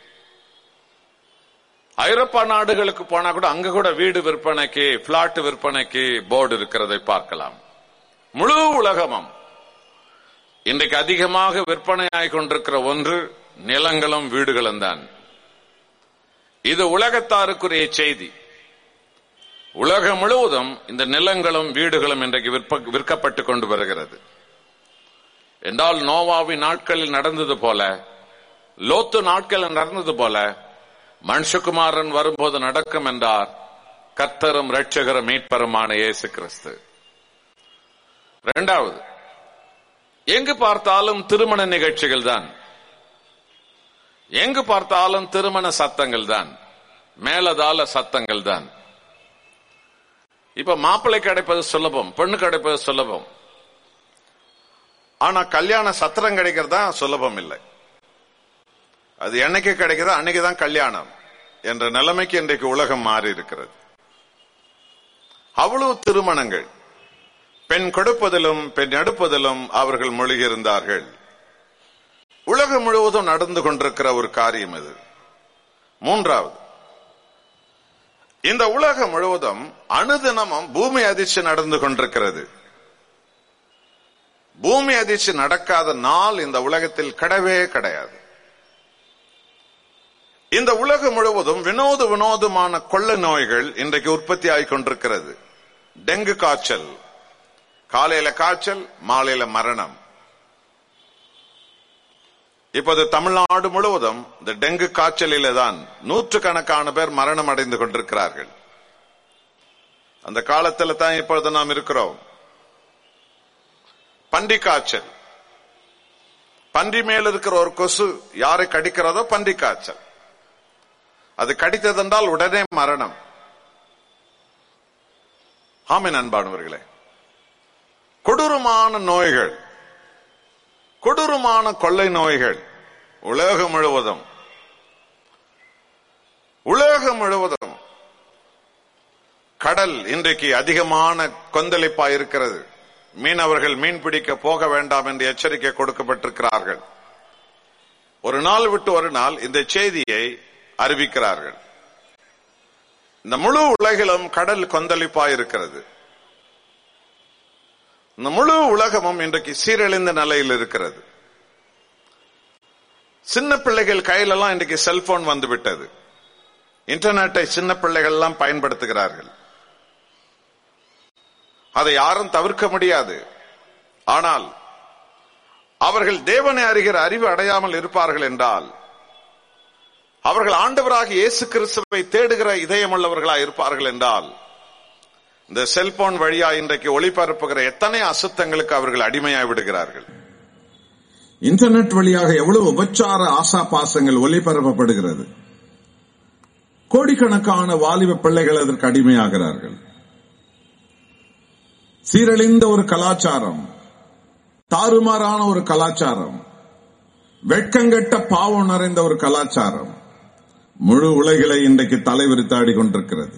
ஐரோப்பா நாடுகளுக்கு போனா கூட அங்க கூட வீடு விற்பனைக்கு பிளாட் விற்பனைக்கு போர்டு இருக்கிறதை பார்க்கலாம் முழு உலகமும் இன்றைக்கு அதிகமாக விற்பனையாகிக் கொண்டிருக்கிற ஒன்று நிலங்களும் வீடுகளும் தான் இது உலகத்தாருக்குரிய செய்தி உலகம் முழுவதும் இந்த நிலங்களும் வீடுகளும் இன்றைக்கு விற்ப- விற்கப்பட்டு கொண்டு வருகிறது என்றால் நோவாவின் நாட்களில் நடந்தது போல லோத்து நாட்களில் நடந்தது போல மனுஷகுமாரன் வரும்போது நடக்கும் என்றார் கர்த்தரும் இரட்சகரும் மீட்பருமான இயேசு கிறிஸ்து இரண்டாவது எங்கு பார்த்தாலும் திருமண நிகழ்ச்சிகள் தான் எங்கு பார்த்தாலும் திருமண சத்தங்கள் தான் மேலதால சத்தங்கள் தான் இப்ப மாப்பிள்ளை கிடைப்பது சுலபம் பெண்ணு கிடைப்பது சுலபம் ஆனா கல்யாண சத்திரம் கிடைக்கிறது தான் சுலபம் இல்லை அது என்னைக்கு கிடைக்குதோ அன்னைக்கு தான் கல்யாணம் என்ற நிலைமைக்கு இன்றைக்கு உலகம் மாறி இருக்கிறது அவ்வளவு திருமணங்கள் பெண் கொடுப்பதிலும் பெண் எடுப்பதிலும் அவர்கள் மூழ்கியிருந்தார்கள் உலகம் முழுவதும் நடந்து கொண்டிருக்கிற ஒரு காரியம் இது மூன்றாவது இந்த உலகம் முழுவதும் அனுதினமும் பூமி அதிர்ச்சி நடந்து கொண்டிருக்கிறது பூமி அதிர்ச்சி நடக்காத நாள் இந்த உலகத்தில் கிடையவே கிடையாது இந்த உலகம் முழுவதும் வினோத வினோதமான கொள்ள நோய்கள் இன்றைக்கு உற்பத்தி ஆகிக் கொண்டிருக்கிறது டெங்கு காய்ச்சல் காலையில காய்ச்சல் மாலையில மரணம் இப்போது தமிழ்நாடு முழுவதும் இந்த டெங்கு காய்ச்சலில தான் நூற்றுக்கணக்கான பேர் மரணம் அடைந்து கொண்டிருக்கிறார்கள் அந்த காலத்துல தான் இப்பொழுது நாம் இருக்கிறோம் பன்றி காய்ச்சல் பன்றி மேல் இருக்கிற ஒரு கொசு யாரை கடிக்கிறதோ பன்றி காய்ச்சல் அது கடித்ததென்றால் உடனே மரணம் ஆமென் அன்பானவர்களே கொடூரமான நோய்கள் கொடூரமான கொள்ளை நோய்கள் உலகம் முழுவதும் உலகம் முழுவதும் கடல் இன்றைக்கு அதிகமான கொந்தளிப்பா இருக்கிறது மீனவர்கள் மீன் பிடிக்க போக வேண்டாம் என்று எச்சரிக்கை கொடுக்கப்பட்டிருக்கிறார்கள் ஒரு நாள் விட்டு ஒரு நாள் இந்த செய்தியை அறிவிக்கிறார்கள் இந்த முழு உலகிலும் கடல் கொந்தளிப்பா இருக்கிறது இந்த முழு உலகமும் இன்றைக்கு சீரழிந்த நிலையில் இருக்கிறது சின்ன பிள்ளைகள் கையிலெல்லாம் இன்றைக்கு செல்போன் வந்து விட்டது இன்டர்நெட்டை சின்ன பிள்ளைகள் எல்லாம் பயன்படுத்துகிறார்கள் அதை யாரும் தவிர்க்க முடியாது ஆனால் அவர்கள் தேவனை அறிகிற அறிவு அடையாமல் இருப்பார்கள் என்றால் அவர்கள் ஆண்டவராக இயேசு கிறிஸ்துவை தேடுகிற இதயமுள்ளவர்களா இருப்பார்கள் என்றால் இந்த செல்போன் வழியா இன்றைக்கு ஒளிபரப்புகிற எத்தனை அசுத்தங்களுக்கு அவர்கள் அடிமையாய் விடுகிறார்கள் இன்டர்நெட் வழியாக எவ்வளவு உபச்சார ஆசா பாசங்கள் ஒளிபரப்பப்படுகிறது கோடிக்கணக்கான வாலிப பிள்ளைகள் அதற்கு அடிமையாகிறார்கள் சீரழிந்த ஒரு கலாச்சாரம் தாறுமாறான ஒரு கலாச்சாரம் வெட்கங்கெட்ட பாவம் நிறைந்த ஒரு கலாச்சாரம் முழு உலகிலே இன்றைக்கு தலைவிரித்தாடி கொண்டிருக்கிறது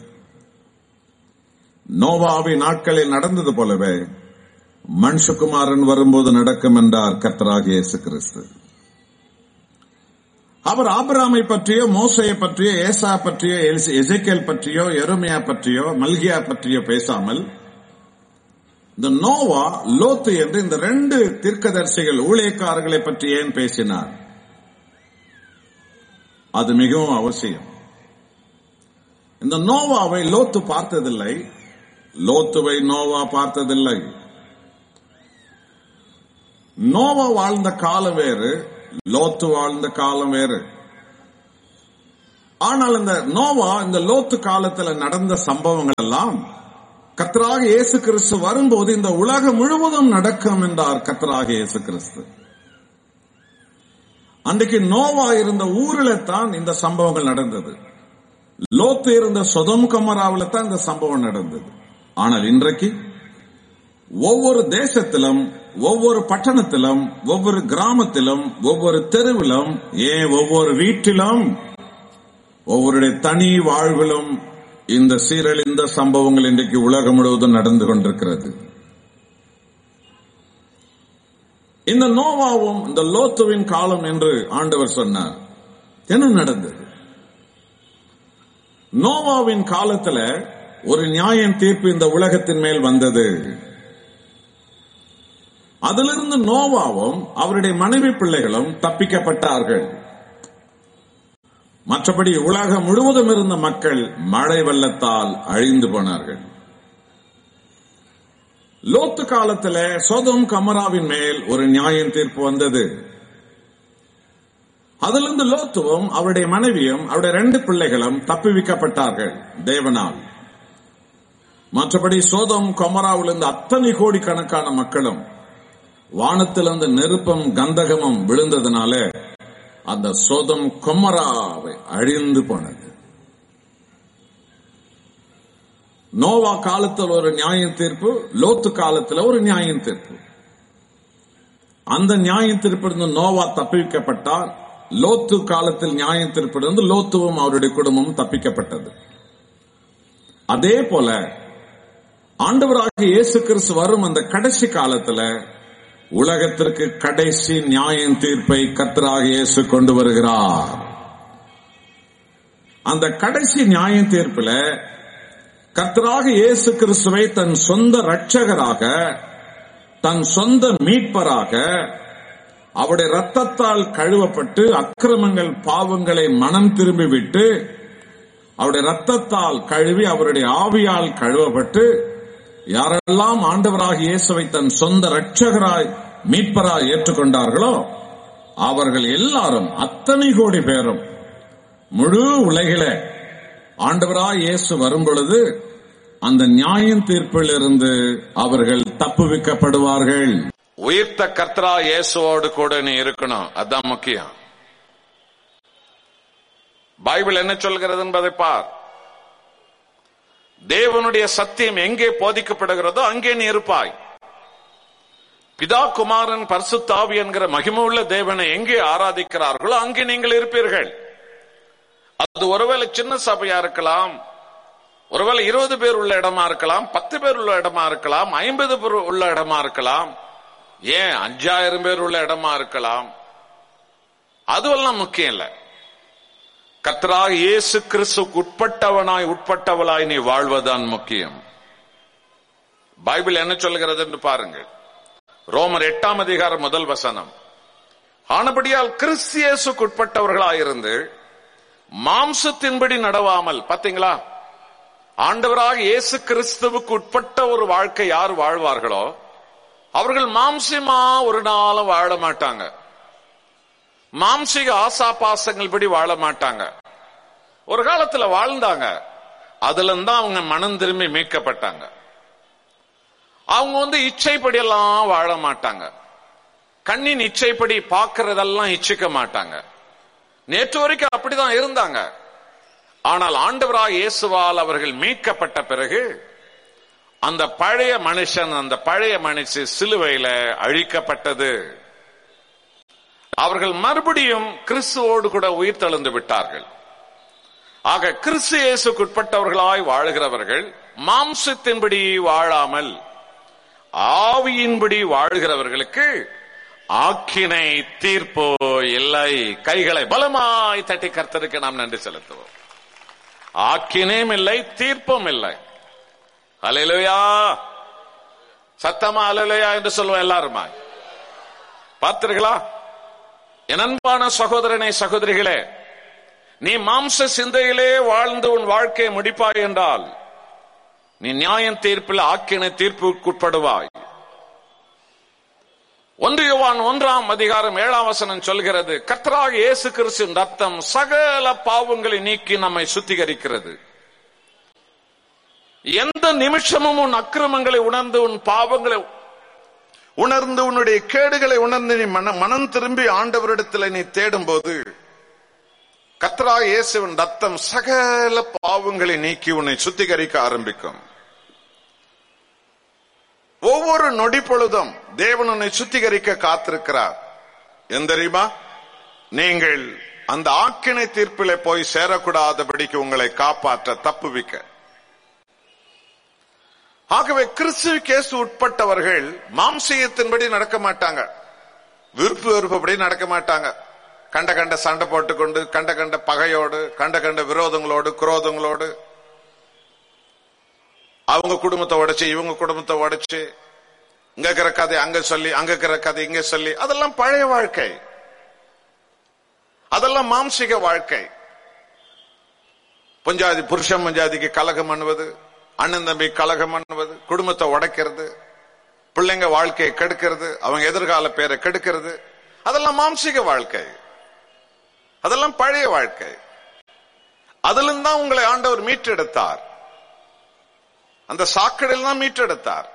நோவாவி நாட்களில் நடந்தது போலவே மனுஷகுமாரன் வரும்போது நடக்கும் என்றார் கர்த்தராக இயேசு கிறிஸ்து அவர் ஆபிராமை பற்றியோ மோசையை பற்றியோ ஏசா பற்றியோ எசைக்கேல் பற்றியோ எருமையா பற்றியோ மல்கியா பற்றியோ பேசாமல் இந்த நோவா லோத்து என்று இந்த ரெண்டு தீர்க்கதரிசிகள் ஊழியக்காரர்களை பற்றி ஏன் பேசினார் அது மிகவும் அவசியம் இந்த நோவாவை லோத்து பார்த்ததில்லை லோத்துவை நோவா பார்த்ததில்லை நோவா வாழ்ந்த காலம் வேறு லோத்து வாழ்ந்த காலம் வேறு ஆனால் இந்த நோவா இந்த லோத்து காலத்துல நடந்த சம்பவங்கள் எல்லாம் கத்தராக இயேசு கிறிஸ்து வரும்போது இந்த உலகம் முழுவதும் நடக்கும் என்றார் கத்தராக இயேசு கிறிஸ்து அன்றைக்கு நோவா இருந்த ஊரில தான் இந்த சம்பவங்கள் நடந்தது லோத்து இருந்த சொதம் கமராவில் தான் இந்த சம்பவம் நடந்தது ஆனால் இன்றைக்கு ஒவ்வொரு தேசத்திலும் ஒவ்வொரு பட்டணத்திலும் ஒவ்வொரு கிராமத்திலும் ஒவ்வொரு தெருவிலும் ஏன் ஒவ்வொரு வீட்டிலும் ஒவ்வொருடைய தனி வாழ்விலும் இந்த சீரழிந்த சம்பவங்கள் இன்றைக்கு உலகம் முழுவதும் நடந்து கொண்டிருக்கிறது இந்த நோவாவும் இந்த லோத்துவின் காலம் என்று ஆண்டவர் சொன்னார் என்ன நடந்தது நோவாவின் காலத்துல ஒரு நியாயம் தீர்ப்பு இந்த உலகத்தின் மேல் வந்தது அதிலிருந்து நோவாவும் அவருடைய மனைவி பிள்ளைகளும் தப்பிக்கப்பட்டார்கள் மற்றபடி உலகம் முழுவதும் இருந்த மக்கள் மழை வெள்ளத்தால் அழிந்து போனார்கள் லோத்து காலத்துல சோதம் கமராவின் மேல் ஒரு நியாயம் தீர்ப்பு வந்தது அதிலிருந்து லோத்துவும் அவருடைய மனைவியும் அவருடைய ரெண்டு பிள்ளைகளும் தப்புவிக்கப்பட்டார்கள் தேவனால் மற்றபடி சோதம் கொமராவிலிருந்து அத்தனை கோடிக்கணக்கான மக்களும் வானத்திலிருந்து நெருப்பம் கந்தகமும் விழுந்ததுனால அந்த சோதம் கொமராவை அழிந்து போனது நோவா காலத்தில் ஒரு நியாயம் தீர்ப்பு லோத்து காலத்தில் ஒரு நியாயம் தீர்ப்பு அந்த நியாயம் தீர்ப்பிலிருந்து நோவா தப்பிக்கப்பட்டார் லோத்து காலத்தில் நியாயம் தீர்ப்பிலிருந்து லோத்துவும் அவருடைய குடும்பமும் தப்பிக்கப்பட்டது அதே போல ஆண்டவராக இயேசு கிறிஸ்து வரும் அந்த கடைசி காலத்துல உலகத்திற்கு கடைசி நியாயம் தீர்ப்பை கத்தராக இயேசு கொண்டு வருகிறார் அந்த கடைசி நியாயம் தீர்ப்புல கர்த்தராக இயேசு கிறிஸ்துவை தன் சொந்த ரட்சகராக தன் சொந்த மீட்பராக அவருடைய ரத்தத்தால் கழுவப்பட்டு அக்கிரமங்கள் பாவங்களை மனம் திரும்பிவிட்டு அவருடைய ரத்தத்தால் கழுவி அவருடைய ஆவியால் கழுவப்பட்டு யாரெல்லாம் ஆண்டவராக இயேசுவை தன் சொந்த ரட்சகராய் மீட்பராய் ஏற்றுக்கொண்டார்களோ அவர்கள் எல்லாரும் அத்தனை கோடி பேரும் முழு உலகில ஆண்டவராய் இயேசு வரும் பொழுது அந்த நியாயம் தீர்ப்பில் இருந்து அவர்கள் தப்புவிக்கப்படுவார்கள் உயிர்த்த கர்த்தரா இயேசுவோடு கூட நீ இருக்கணும் அதான் முக்கியம் பைபிள் என்ன சொல்கிறது என்பதை பார் தேவனுடைய சத்தியம் எங்கே போதிக்கப்படுகிறதோ அங்கே நீ இருப்பாய் பிதா குமாரன் பரிசுத்தாவி என்கிற மகிமுள்ள தேவனை எங்கே ஆராதிக்கிறார்களோ அங்கே நீங்கள் இருப்பீர்கள் அது ஒருவேளை சின்ன சபையா இருக்கலாம் ஒருவேளை இருபது பேர் உள்ள இடமா இருக்கலாம் பத்து பேர் உள்ள இடமா இருக்கலாம் ஐம்பது பேர் உள்ள இடமா இருக்கலாம் ஏன் அஞ்சாயிரம் பேர் உள்ள இடமா இருக்கலாம் அதுவெல்லாம் முக்கியம் இல்ல கத்தராக இயேசு கிறிஸ்துக்கு உட்பட்டவனாய் உட்பட்டவளாய் நீ வாழ்வதுதான் முக்கியம் பைபிள் என்ன சொல்கிறது என்று பாருங்கள் ரோமர் எட்டாம் அதிகாரம் முதல் வசனம் ஆனபடியால் கிறிஸ்தியேசுக்கு உட்பட்டவர்களாயிருந்து மாம்சத்தின்படி நடவாமல் பாத்தீங்களா ஆண்டவராக இயேசு கிறிஸ்துவுக்கு உட்பட்ட ஒரு வாழ்க்கை யார் வாழ்வார்களோ அவர்கள் மாம்சமா ஒரு நாளும் வாழ மாட்டாங்க மாம்சிக ஆசாபாசங்கள் படி வாழ மாட்டாங்க ஒரு காலத்துல வாழ்ந்தாங்க அதுல இருந்து அவங்க மனம் திரும்பி மீட்கப்பட்டாங்க அவங்க வந்து இச்சைப்படி எல்லாம் வாழ மாட்டாங்க கண்ணின் இச்சைப்படி பார்க்கறதெல்லாம் இச்சிக்க மாட்டாங்க நேற்று வரைக்கும் அப்படிதான் இருந்தாங்க ஆனால் ஆண்டவராக இயேசுவால் அவர்கள் மீட்கப்பட்ட பிறகு அந்த பழைய மனுஷன் அந்த பழைய மனுஷி சிலுவையில அழிக்கப்பட்டது அவர்கள் மறுபடியும் கிறிஸ்துவோடு கூட உயிர் தெழுந்து விட்டார்கள் ஆக கிறிஸ்து இயேசுக்குட்பட்டவர்களாய் வாழ்கிறவர்கள் மாம்சத்தின்படி வாழாமல் ஆவியின்படி வாழ்கிறவர்களுக்கு ஆக்கினை தீர்ப்போ இல்லை கைகளை பலமாய் தட்டி கர்த்தருக்கு நாம் நன்றி செலுத்துவோம் ஆக்கினையும் இல்லை தீர்ப்பும் இல்லை அலையிலுயா சத்தமா அலையிலுயா என்று சொல்லுவோம் எல்லாருமா பார்த்தீர்களா என் அன்பான சகோதரனை சகோதரிகளே நீ மாம்ச சிந்தையிலே வாழ்ந்து உன் வாழ்க்கையை முடிப்பாய் என்றால் நீ நியாயம் தீர்ப்பில் ஆக்கின தீர்ப்புக்குட்படுவாய் ஒன்று யோவான் ஒன்றாம் அதிகாரம் ஏழாம் வசனம் சொல்கிறது கர்த்தராக இயேசு கிறிஸ்துவின் ரத்தம் சகல பாவங்களை நீக்கி நம்மை சுத்திகரிக்கிறது எந்த நிமிஷமும் உன் அக்கிரமங்களை உணர்ந்து உன் பாவங்களை உணர்ந்து உன்னுடைய கேடுகளை உணர்ந்து நீ மன மனம் திரும்பி ஆண்டவரிடத்தில் நீ தேடும் போது கத்ரா இயேசுவின் ரத்தம் சகல பாவங்களை நீக்கி உன்னை சுத்திகரிக்க ஆரம்பிக்கும் ஒவ்வொரு நொடி பொழுதும் தேவன் உன்னை சுத்திகரிக்க காத்திருக்கிறார் என் தெரியுமா நீங்கள் அந்த ஆக்கினை தீர்ப்பிலே போய் சேரக்கூடாதபடிக்கு உங்களை காப்பாற்ற தப்புவிக்க ஆகவே கிறிஸ்து கேசு உட்பட்டவர்கள் மாம்சீகத்தின்படி நடக்க மாட்டாங்க விருப்பு வெறுப்பபடி நடக்க மாட்டாங்க கண்ட கண்ட சண்டை போட்டுக்கொண்டு கண்ட கண்ட பகையோடு கண்ட கண்ட விரோதங்களோடு குரோதங்களோடு அவங்க குடும்பத்தை உடைச்சு இவங்க குடும்பத்தை உடைச்சு இங்க இருக்கிற கதை அங்க சொல்லி அங்க இருக்கிற கதை இங்க சொல்லி அதெல்லாம் பழைய வாழ்க்கை அதெல்லாம் மாம்சிக வாழ்க்கை பஞ்சாதி புருஷன் பஞ்சாதிக்கு கலகம் பண்ணுவது அண்ணன் தம்பி கலகம் பண்ணுவது குடும்பத்தை உடைக்கிறது பிள்ளைங்க வாழ்க்கையை கெடுக்கிறது அவங்க எதிர்கால பேரை கெடுக்கிறது அதெல்லாம் மாம்சிக வாழ்க்கை அதெல்லாம் பழைய வாழ்க்கை அதிலிருந்து தான் உங்களை ஆண்டவர் மீட்டெடுத்தார் அந்த சாக்கடையில் தான் மீட்டெடுத்தார்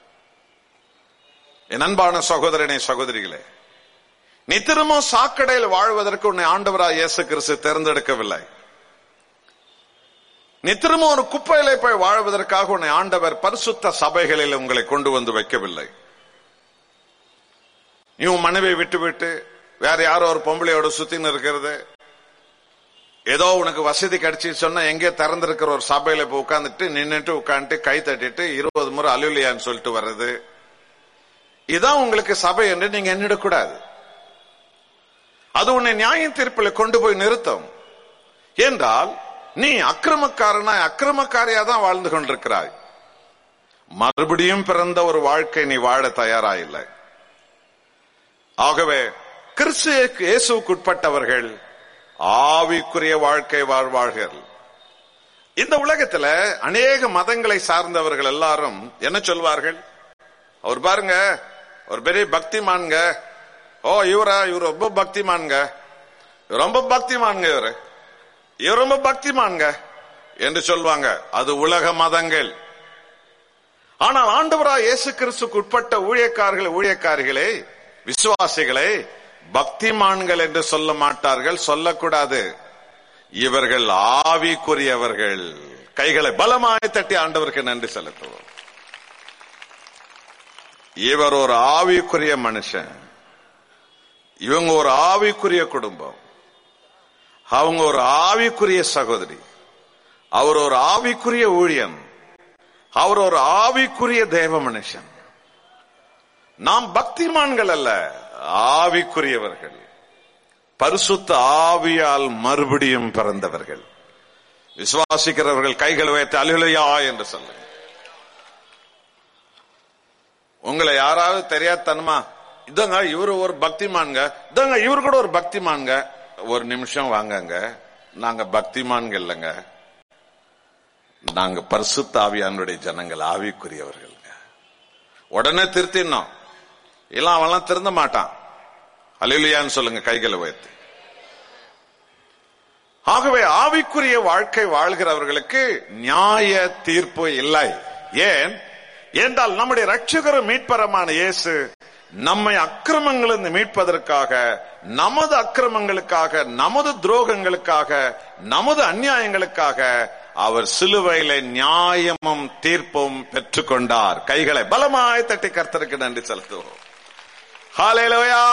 என் அன்பான சகோதரனே சகோதரிகளே நீ திரும்ப சாக்கடையில் வாழ்வதற்கு உன்னை ஆண்டவராய் இயேசு கிறிஸ்து தேர்ந்தெடுக்கவில்லை நீ திரும்ப ஒரு குப்பையில போய் வாழ்வதற்காக உன்னை ஆண்டவர் பரிசுத்த சபைகளில் உங்களை கொண்டு வந்து வைக்கவில்லை நீ உன் மனைவியை விட்டு விட்டு வேற யாரோ ஒரு பொம்பளையோட சுத்தின்னு இருக்கிறது ஏதோ உனக்கு வசதி கிடைச்சி சொன்னா எங்கே திறந்திருக்கிற ஒரு சபையில போய் உட்காந்துட்டு நின்னுட்டு உட்காந்துட்டு கை தட்டிட்டு இருபது முறை அலுவலியான்னு சொல்லிட்டு வர்றது இதான் உங்களுக்கு சபை என்று நீங்க எண்ணிடக்கூடாது அது உன்னை நியாய தீர்ப்பில் கொண்டு போய் நிறுத்தும் என்றால் நீ அக்கிரமக்காரனாய் அக்கிரமக்காரியா தான் வாழ்ந்து கொண்டிருக்கிறாய் மறுபடியும் பிறந்த ஒரு வாழ்க்கை நீ வாழ தயாராயில்லை ஆகவே கிறிஸ்து இயேசுக்கு உட்பட்டவர்கள் ஆவிக்குரிய வாழ்க்கை வாழ்வார்கள் இந்த உலகத்துல அநேக மதங்களை சார்ந்தவர்கள் எல்லாரும் என்ன சொல்வார்கள் அவர் பாருங்க ஒரு பெரிய பக்திமான்ங்க ஓ இவரா இவர் ரொம்ப பக்திமான்ங்க இவர் ரொம்ப பக்திமான்ங்க இவரு இவர் ரொம்ப பக்திமான்ங்க என்று சொல்வாங்க அது உலக மதங்கள் ஆனால் ஆண்டவரா இயேசு கிறிஸ்துக்கு உட்பட்ட ஊழியக்காரர்கள் ஊழியக்காரிகளே விசுவாசிகளை பக்திமான்கள் என்று சொல்ல மாட்டார்கள் சொல்லக்கூடாது இவர்கள் ஆவிக்குரியவர்கள் கைகளை பலமாய் தட்டி ஆண்டவருக்கு நன்றி செலுத்துவோம் இவர் ஒரு ஆவிக்குரிய மனுஷன் இவங்க ஒரு ஆவிக்குரிய குடும்பம் அவங்க ஒரு ஆவிக்குரிய சகோதரி அவர் ஒரு ஆவிக்குரிய ஊழியன் அவர் ஒரு ஆவிக்குரிய தேவ மனுஷன் நாம் பக்திமான்கள் அல்ல ஆவிக்குரியவர்கள் பரிசுத்த ஆவியால் மறுபடியும் பிறந்தவர்கள் விசுவாசிக்கிறவர்கள் கைகள் வைத்து அலுவலையா என்று சொல்லுங்க உங்களை யாராவது தெரியாதனமா இதங்க இவரு ஒரு பக்திமான்க இதங்க இவரு கூட ஒரு பக்திமான்க ஒரு நிமிஷம் வாங்கங்க நாங்க பக்திமான்கள் இல்லைங்க நாங்க பரிசுத்த ஆவியானுடைய ஜனங்கள் ஆவிக்குரியவர்கள்ங்க உடனே திருத்தினோம் இல்ல அவன்லாம் திருந்த மாட்டான் அலிலியான்னு சொல்லுங்க கைகளை உயர்த்தி ஆகவே ஆவிக்குரிய வாழ்க்கை வாழ்கிறவர்களுக்கு நியாய தீர்ப்பு இல்லை ஏன் என்றால் நம்முடைய ரட்சகரும் மீட்பரமான இயேசு நம்மை அக்கிரமங்களிலிருந்து மீட்பதற்காக நமது அக்கிரமங்களுக்காக நமது துரோகங்களுக்காக நமது அநியாயங்களுக்காக அவர் சிலுவையில நியாயமும் தீர்ப்பும் பெற்றுக்கொண்டார் கைகளை பலமாய் தட்டி கர்த்தருக்கு நன்றி செலுத்துவோம் ஹalleluya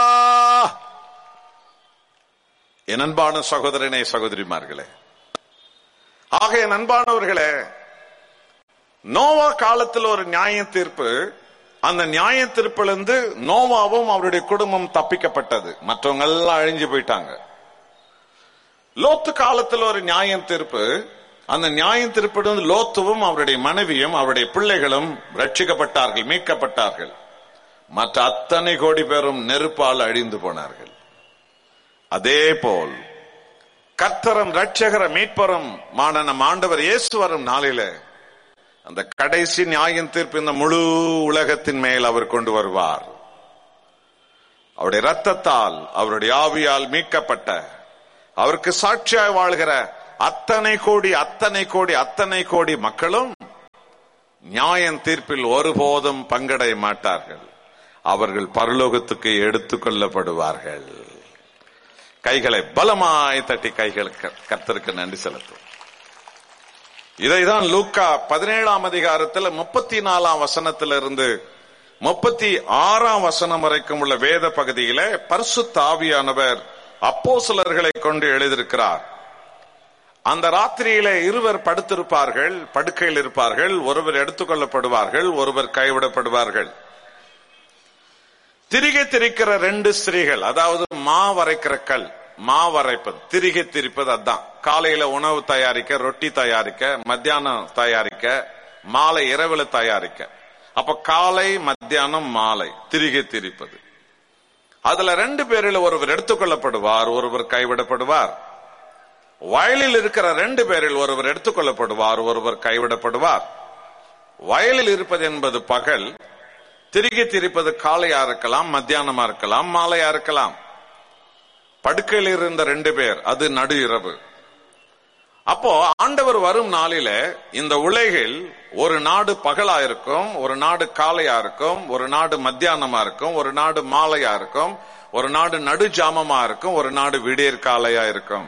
என் அன்பான சகோதரனே சகோதரிமார்களே ஆக என் அன்பானவர்களே நோவா காலத்தில் ஒரு நியாய தீர்ப்பு அந்த நியாய தீர்ப்பிலிருந்து நோவாவும் அவருடைய குடும்பம் தப்பிக்கப்பட்டது மற்றவங்க எல்லாம் அழிஞ்சு போயிட்டாங்க லோத்து காலத்தில் ஒரு நியாய தீர்ப்பு அந்த நியாய தீர்ப்பிலிருந்து லோத்துவும் அவருடைய மனைவியும் அவருடைய பிள்ளைகளும் ரட்சிக்கப்பட்டார்கள் மீட்கப்பட்டார்கள் மற்ற அத்தனை கோடி பேரும் நெருப்பால் அழிந்து போனார்கள் அதே போல் கர்த்தரம் ரட்சகர மீட்பரும் மான நம் ஆண்டவர் இயேசு வரும் நாளிலே அந்த கடைசி நியாயம் தீர்ப்பு இந்த முழு உலகத்தின் மேல் அவர் கொண்டு வருவார் அவருடைய ரத்தத்தால் அவருடைய ஆவியால் மீட்கப்பட்ட அவருக்கு சாட்சியாய் வாழ்கிற அத்தனை கோடி அத்தனை கோடி அத்தனை கோடி மக்களும் நியாயம் தீர்ப்பில் ஒருபோதும் பங்கடைய மாட்டார்கள் அவர்கள் பரலோகத்துக்கு எடுத்துக் கொள்ளப்படுவார்கள் கைகளை பலமாய் தட்டி கைகள் கர்த்தருக்கு நன்றி செலுத்தும் இதைதான் லூக்கா பதினேழாம் அதிகாரத்தில் முப்பத்தி நாலாம் வசனத்திலிருந்து முப்பத்தி ஆறாம் வசனம் வரைக்கும் உள்ள வேத பகுதியில பரிசுத்த ஆவியானவர் அப்போ சிலர்களை கொண்டு எழுதியிருக்கிறார் அந்த ராத்திரியில இருவர் படுத்திருப்பார்கள் படுக்கையில் இருப்பார்கள் ஒருவர் எடுத்துக்கொள்ளப்படுவார்கள் ஒருவர் கைவிடப்படுவார்கள் திரிகை திரிக்கிற ரெண்டு ஸ்திரீகள் அதாவது மா வரைக்கிற கல் மா வரைப்பது திரிகை திரிப்பது அதான் காலையில உணவு தயாரிக்க ரொட்டி தயாரிக்க மத்தியானம் தயாரிக்க மாலை இரவுல தயாரிக்க அப்ப காலை மத்தியானம் மாலை திரிகை திரிப்பது அதுல ரெண்டு பேரில் ஒருவர் எடுத்துக்கொள்ளப்படுவார் ஒருவர் கைவிடப்படுவார் வயலில் இருக்கிற ரெண்டு பேரில் ஒருவர் எடுத்துக்கொள்ளப்படுவார் ஒருவர் கைவிடப்படுவார் வயலில் இருப்பது என்பது பகல் திரிகை திரிப்பது காலையா இருக்கலாம் மத்தியானமா இருக்கலாம் மாலையா இருக்கலாம் படுக்கையில் இருந்த ரெண்டு பேர் அது நடு இரவு அப்போ ஆண்டவர் வரும் நாளில இந்த உலகில் ஒரு நாடு பகலா இருக்கும் ஒரு நாடு காலையா இருக்கும் ஒரு நாடு மத்தியானமா இருக்கும் ஒரு நாடு மாலையா இருக்கும் ஒரு நாடு நடு ஜாமமா இருக்கும் ஒரு நாடு விடியற் காலையா இருக்கும்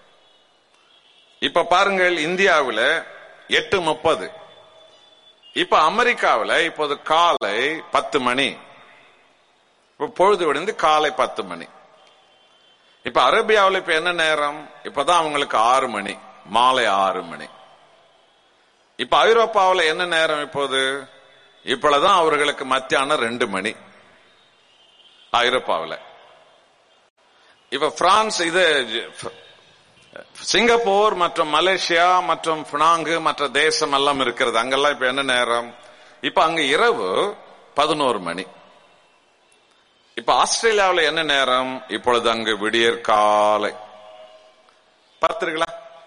இப்ப பாருங்கள் இந்தியாவில் எட்டு முப்பது இப்ப அமெரிக்காவில் இப்போது காலை பத்து மணி இப்ப பொழுது விடிந்து காலை பத்து மணி இப்ப அரேபியாவில் இப்ப என்ன நேரம் இப்பதான் அவங்களுக்கு ஆறு மணி மாலை ஆறு மணி இப்ப ஐரோப்பாவில் என்ன நேரம் இப்போது இப்பொழுதுதான் அவர்களுக்கு மத்தியானம் ரெண்டு மணி ஐரோப்பாவில் இப்ப பிரான்ஸ் இது சிங்கப்பூர் மற்றும் மலேசியா மற்றும் பினாங்கு மற்ற தேசம் எல்லாம் இருக்கிறது அங்கெல்லாம் இப்ப என்ன நேரம் இப்ப அங்க இரவு பதினோரு மணி இப்ப ஆஸ்திரேலியாவில் என்ன நேரம் இப்பொழுது அங்கு விடியற் காலை பார்த்திருங்களா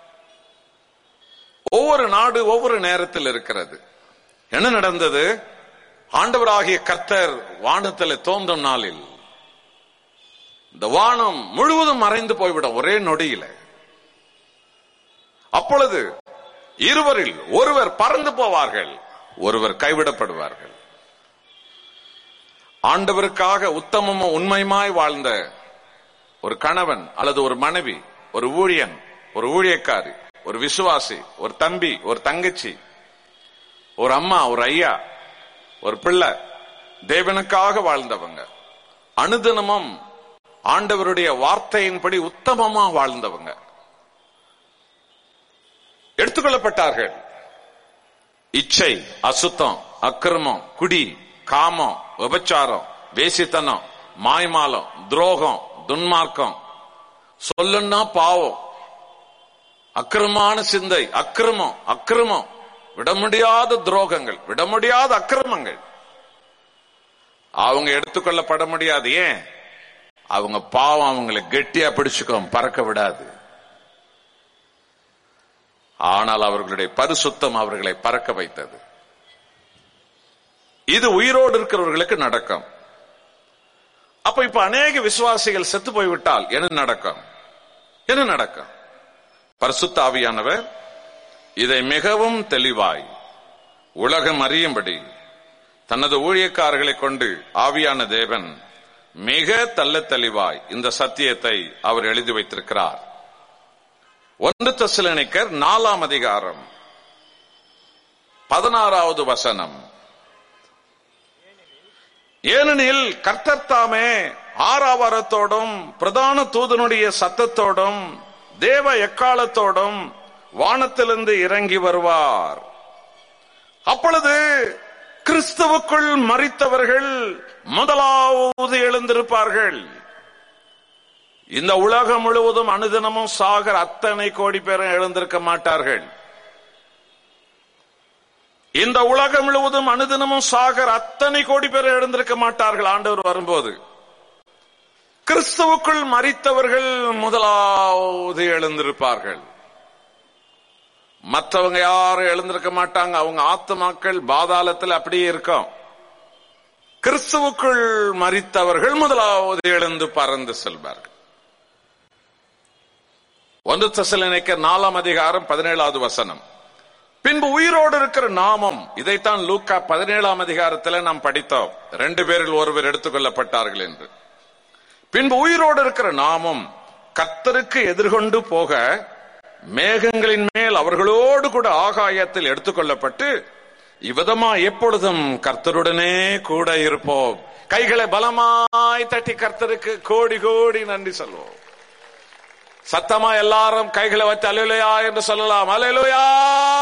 ஒவ்வொரு நாடு ஒவ்வொரு நேரத்தில் இருக்கிறது என்ன நடந்தது ஆண்டவராகிய கர்த்தர் வானத்தில் தோன்றும் நாளில் இந்த வானம் முழுவதும் மறைந்து போய்விடும் ஒரே நொடியில அப்பொழுது இருவரில் ஒருவர் பறந்து போவார்கள் ஒருவர் கைவிடப்படுவார்கள் ஆண்டவருக்காக உத்தமமும் உண்மையுமாய் வாழ்ந்த ஒரு கணவன் அல்லது ஒரு மனைவி ஒரு ஊழியன் ஒரு ஊழியக்காரி ஒரு விசுவாசி ஒரு தம்பி ஒரு தங்கச்சி ஒரு அம்மா ஒரு ஐயா ஒரு பிள்ளை தேவனுக்காக வாழ்ந்தவங்க அனுதினமும் ஆண்டவருடைய வார்த்தையின்படி உத்தமமா வாழ்ந்தவங்க எடுத்துக்கொள்ளப்பட்டார்கள் இச்சை அசுத்தம் அக்கிரமம் குடி காமம் விபச்சாரம் வேசித்தனம் மாய்மாலம் துரோகம் துன்மார்க்கம் சொல்லுன்னா பாவம் அக்கிரமான சிந்தை அக்கிரமம் அக்கிரமம் விட முடியாத துரோகங்கள் விட முடியாத அக்கிரமங்கள் அவங்க எடுத்துக்கொள்ளப்பட முடியாது ஏன் அவங்க பாவம் அவங்களை கெட்டியா பிடிச்சுக்கும் பறக்க விடாது ஆனால் அவர்களுடைய பரிசுத்தம் அவர்களை பறக்க வைத்தது இது உயிரோடு இருக்கிறவர்களுக்கு நடக்கும் அப்ப இப்ப அநேக விசுவாசிகள் செத்து போய்விட்டால் என்ன நடக்கும் என்ன நடக்கும் பரிசுத்த ஆவியானவர் இதை மிகவும் தெளிவாய் உலகம் அறியும்படி தனது ஊழியக்காரர்களை கொண்டு ஆவியான தேவன் மிக தள்ள தெளிவாய் இந்த சத்தியத்தை அவர் எழுதி வைத்திருக்கிறார் ஒன்று தசிலனிக்கர் நாலாம் அதிகாரம் பதினாறாவது வசனம் ஏனெனில் கர்த்தர் தாமே ஆறாவரத்தோடும் பிரதான தூதனுடைய சத்தத்தோடும் தேவ எக்காலத்தோடும் வானத்திலிருந்து இறங்கி வருவார் அப்பொழுது கிறிஸ்துவுக்குள் மறித்தவர்கள் முதலாவது எழுந்திருப்பார்கள் இந்த உலகம் முழுவதும் அனுதினமும் சாகர் அத்தனை கோடி பேரும் எழுந்திருக்க மாட்டார்கள் இந்த உலகம் முழுவதும் அனுதினமும் சாகர் அத்தனை கோடி பேர் எழுந்திருக்க மாட்டார்கள் ஆண்டவர் வரும்போது கிறிஸ்துவுக்குள் மறித்தவர்கள் முதலாவது எழுந்திருப்பார்கள் மற்றவங்க யாரும் எழுந்திருக்க மாட்டாங்க அவங்க ஆத்மாக்கள் பாதாளத்தில் அப்படியே இருக்கும் கிறிஸ்துவுக்குள் மறித்தவர்கள் முதலாவது எழுந்து பறந்து செல்வார்கள் ஒன்று தசலினைக்க நாலாம் அதிகாரம் பதினேழாவது வசனம் பின்பு உயிரோடு இருக்கிற நாமம் இதைத்தான் லூக்கா பதினேழாம் அதிகாரத்தில் நாம் படித்தோம் ரெண்டு பேரில் ஒருவர் எடுத்துக்கொள்ளப்பட்டார்கள் என்று பின்பு உயிரோடு இருக்கிற நாமும் கத்தருக்கு எதிர்கொண்டு போக மேகங்களின் மேல் அவர்களோடு கூட ஆகாயத்தில் எடுத்துக்கொள்ளப்பட்டு இவ்விதமா எப்பொழுதும் கர்த்தருடனே கூட இருப்போம் கைகளை பலமாய் தட்டி கர்த்தருக்கு கோடி கோடி நன்றி சொல்வோம் சத்தமா எல்லாரும் கைகளை வச்சு அலையிலையா என்று சொல்லலாம் அலையிலுயா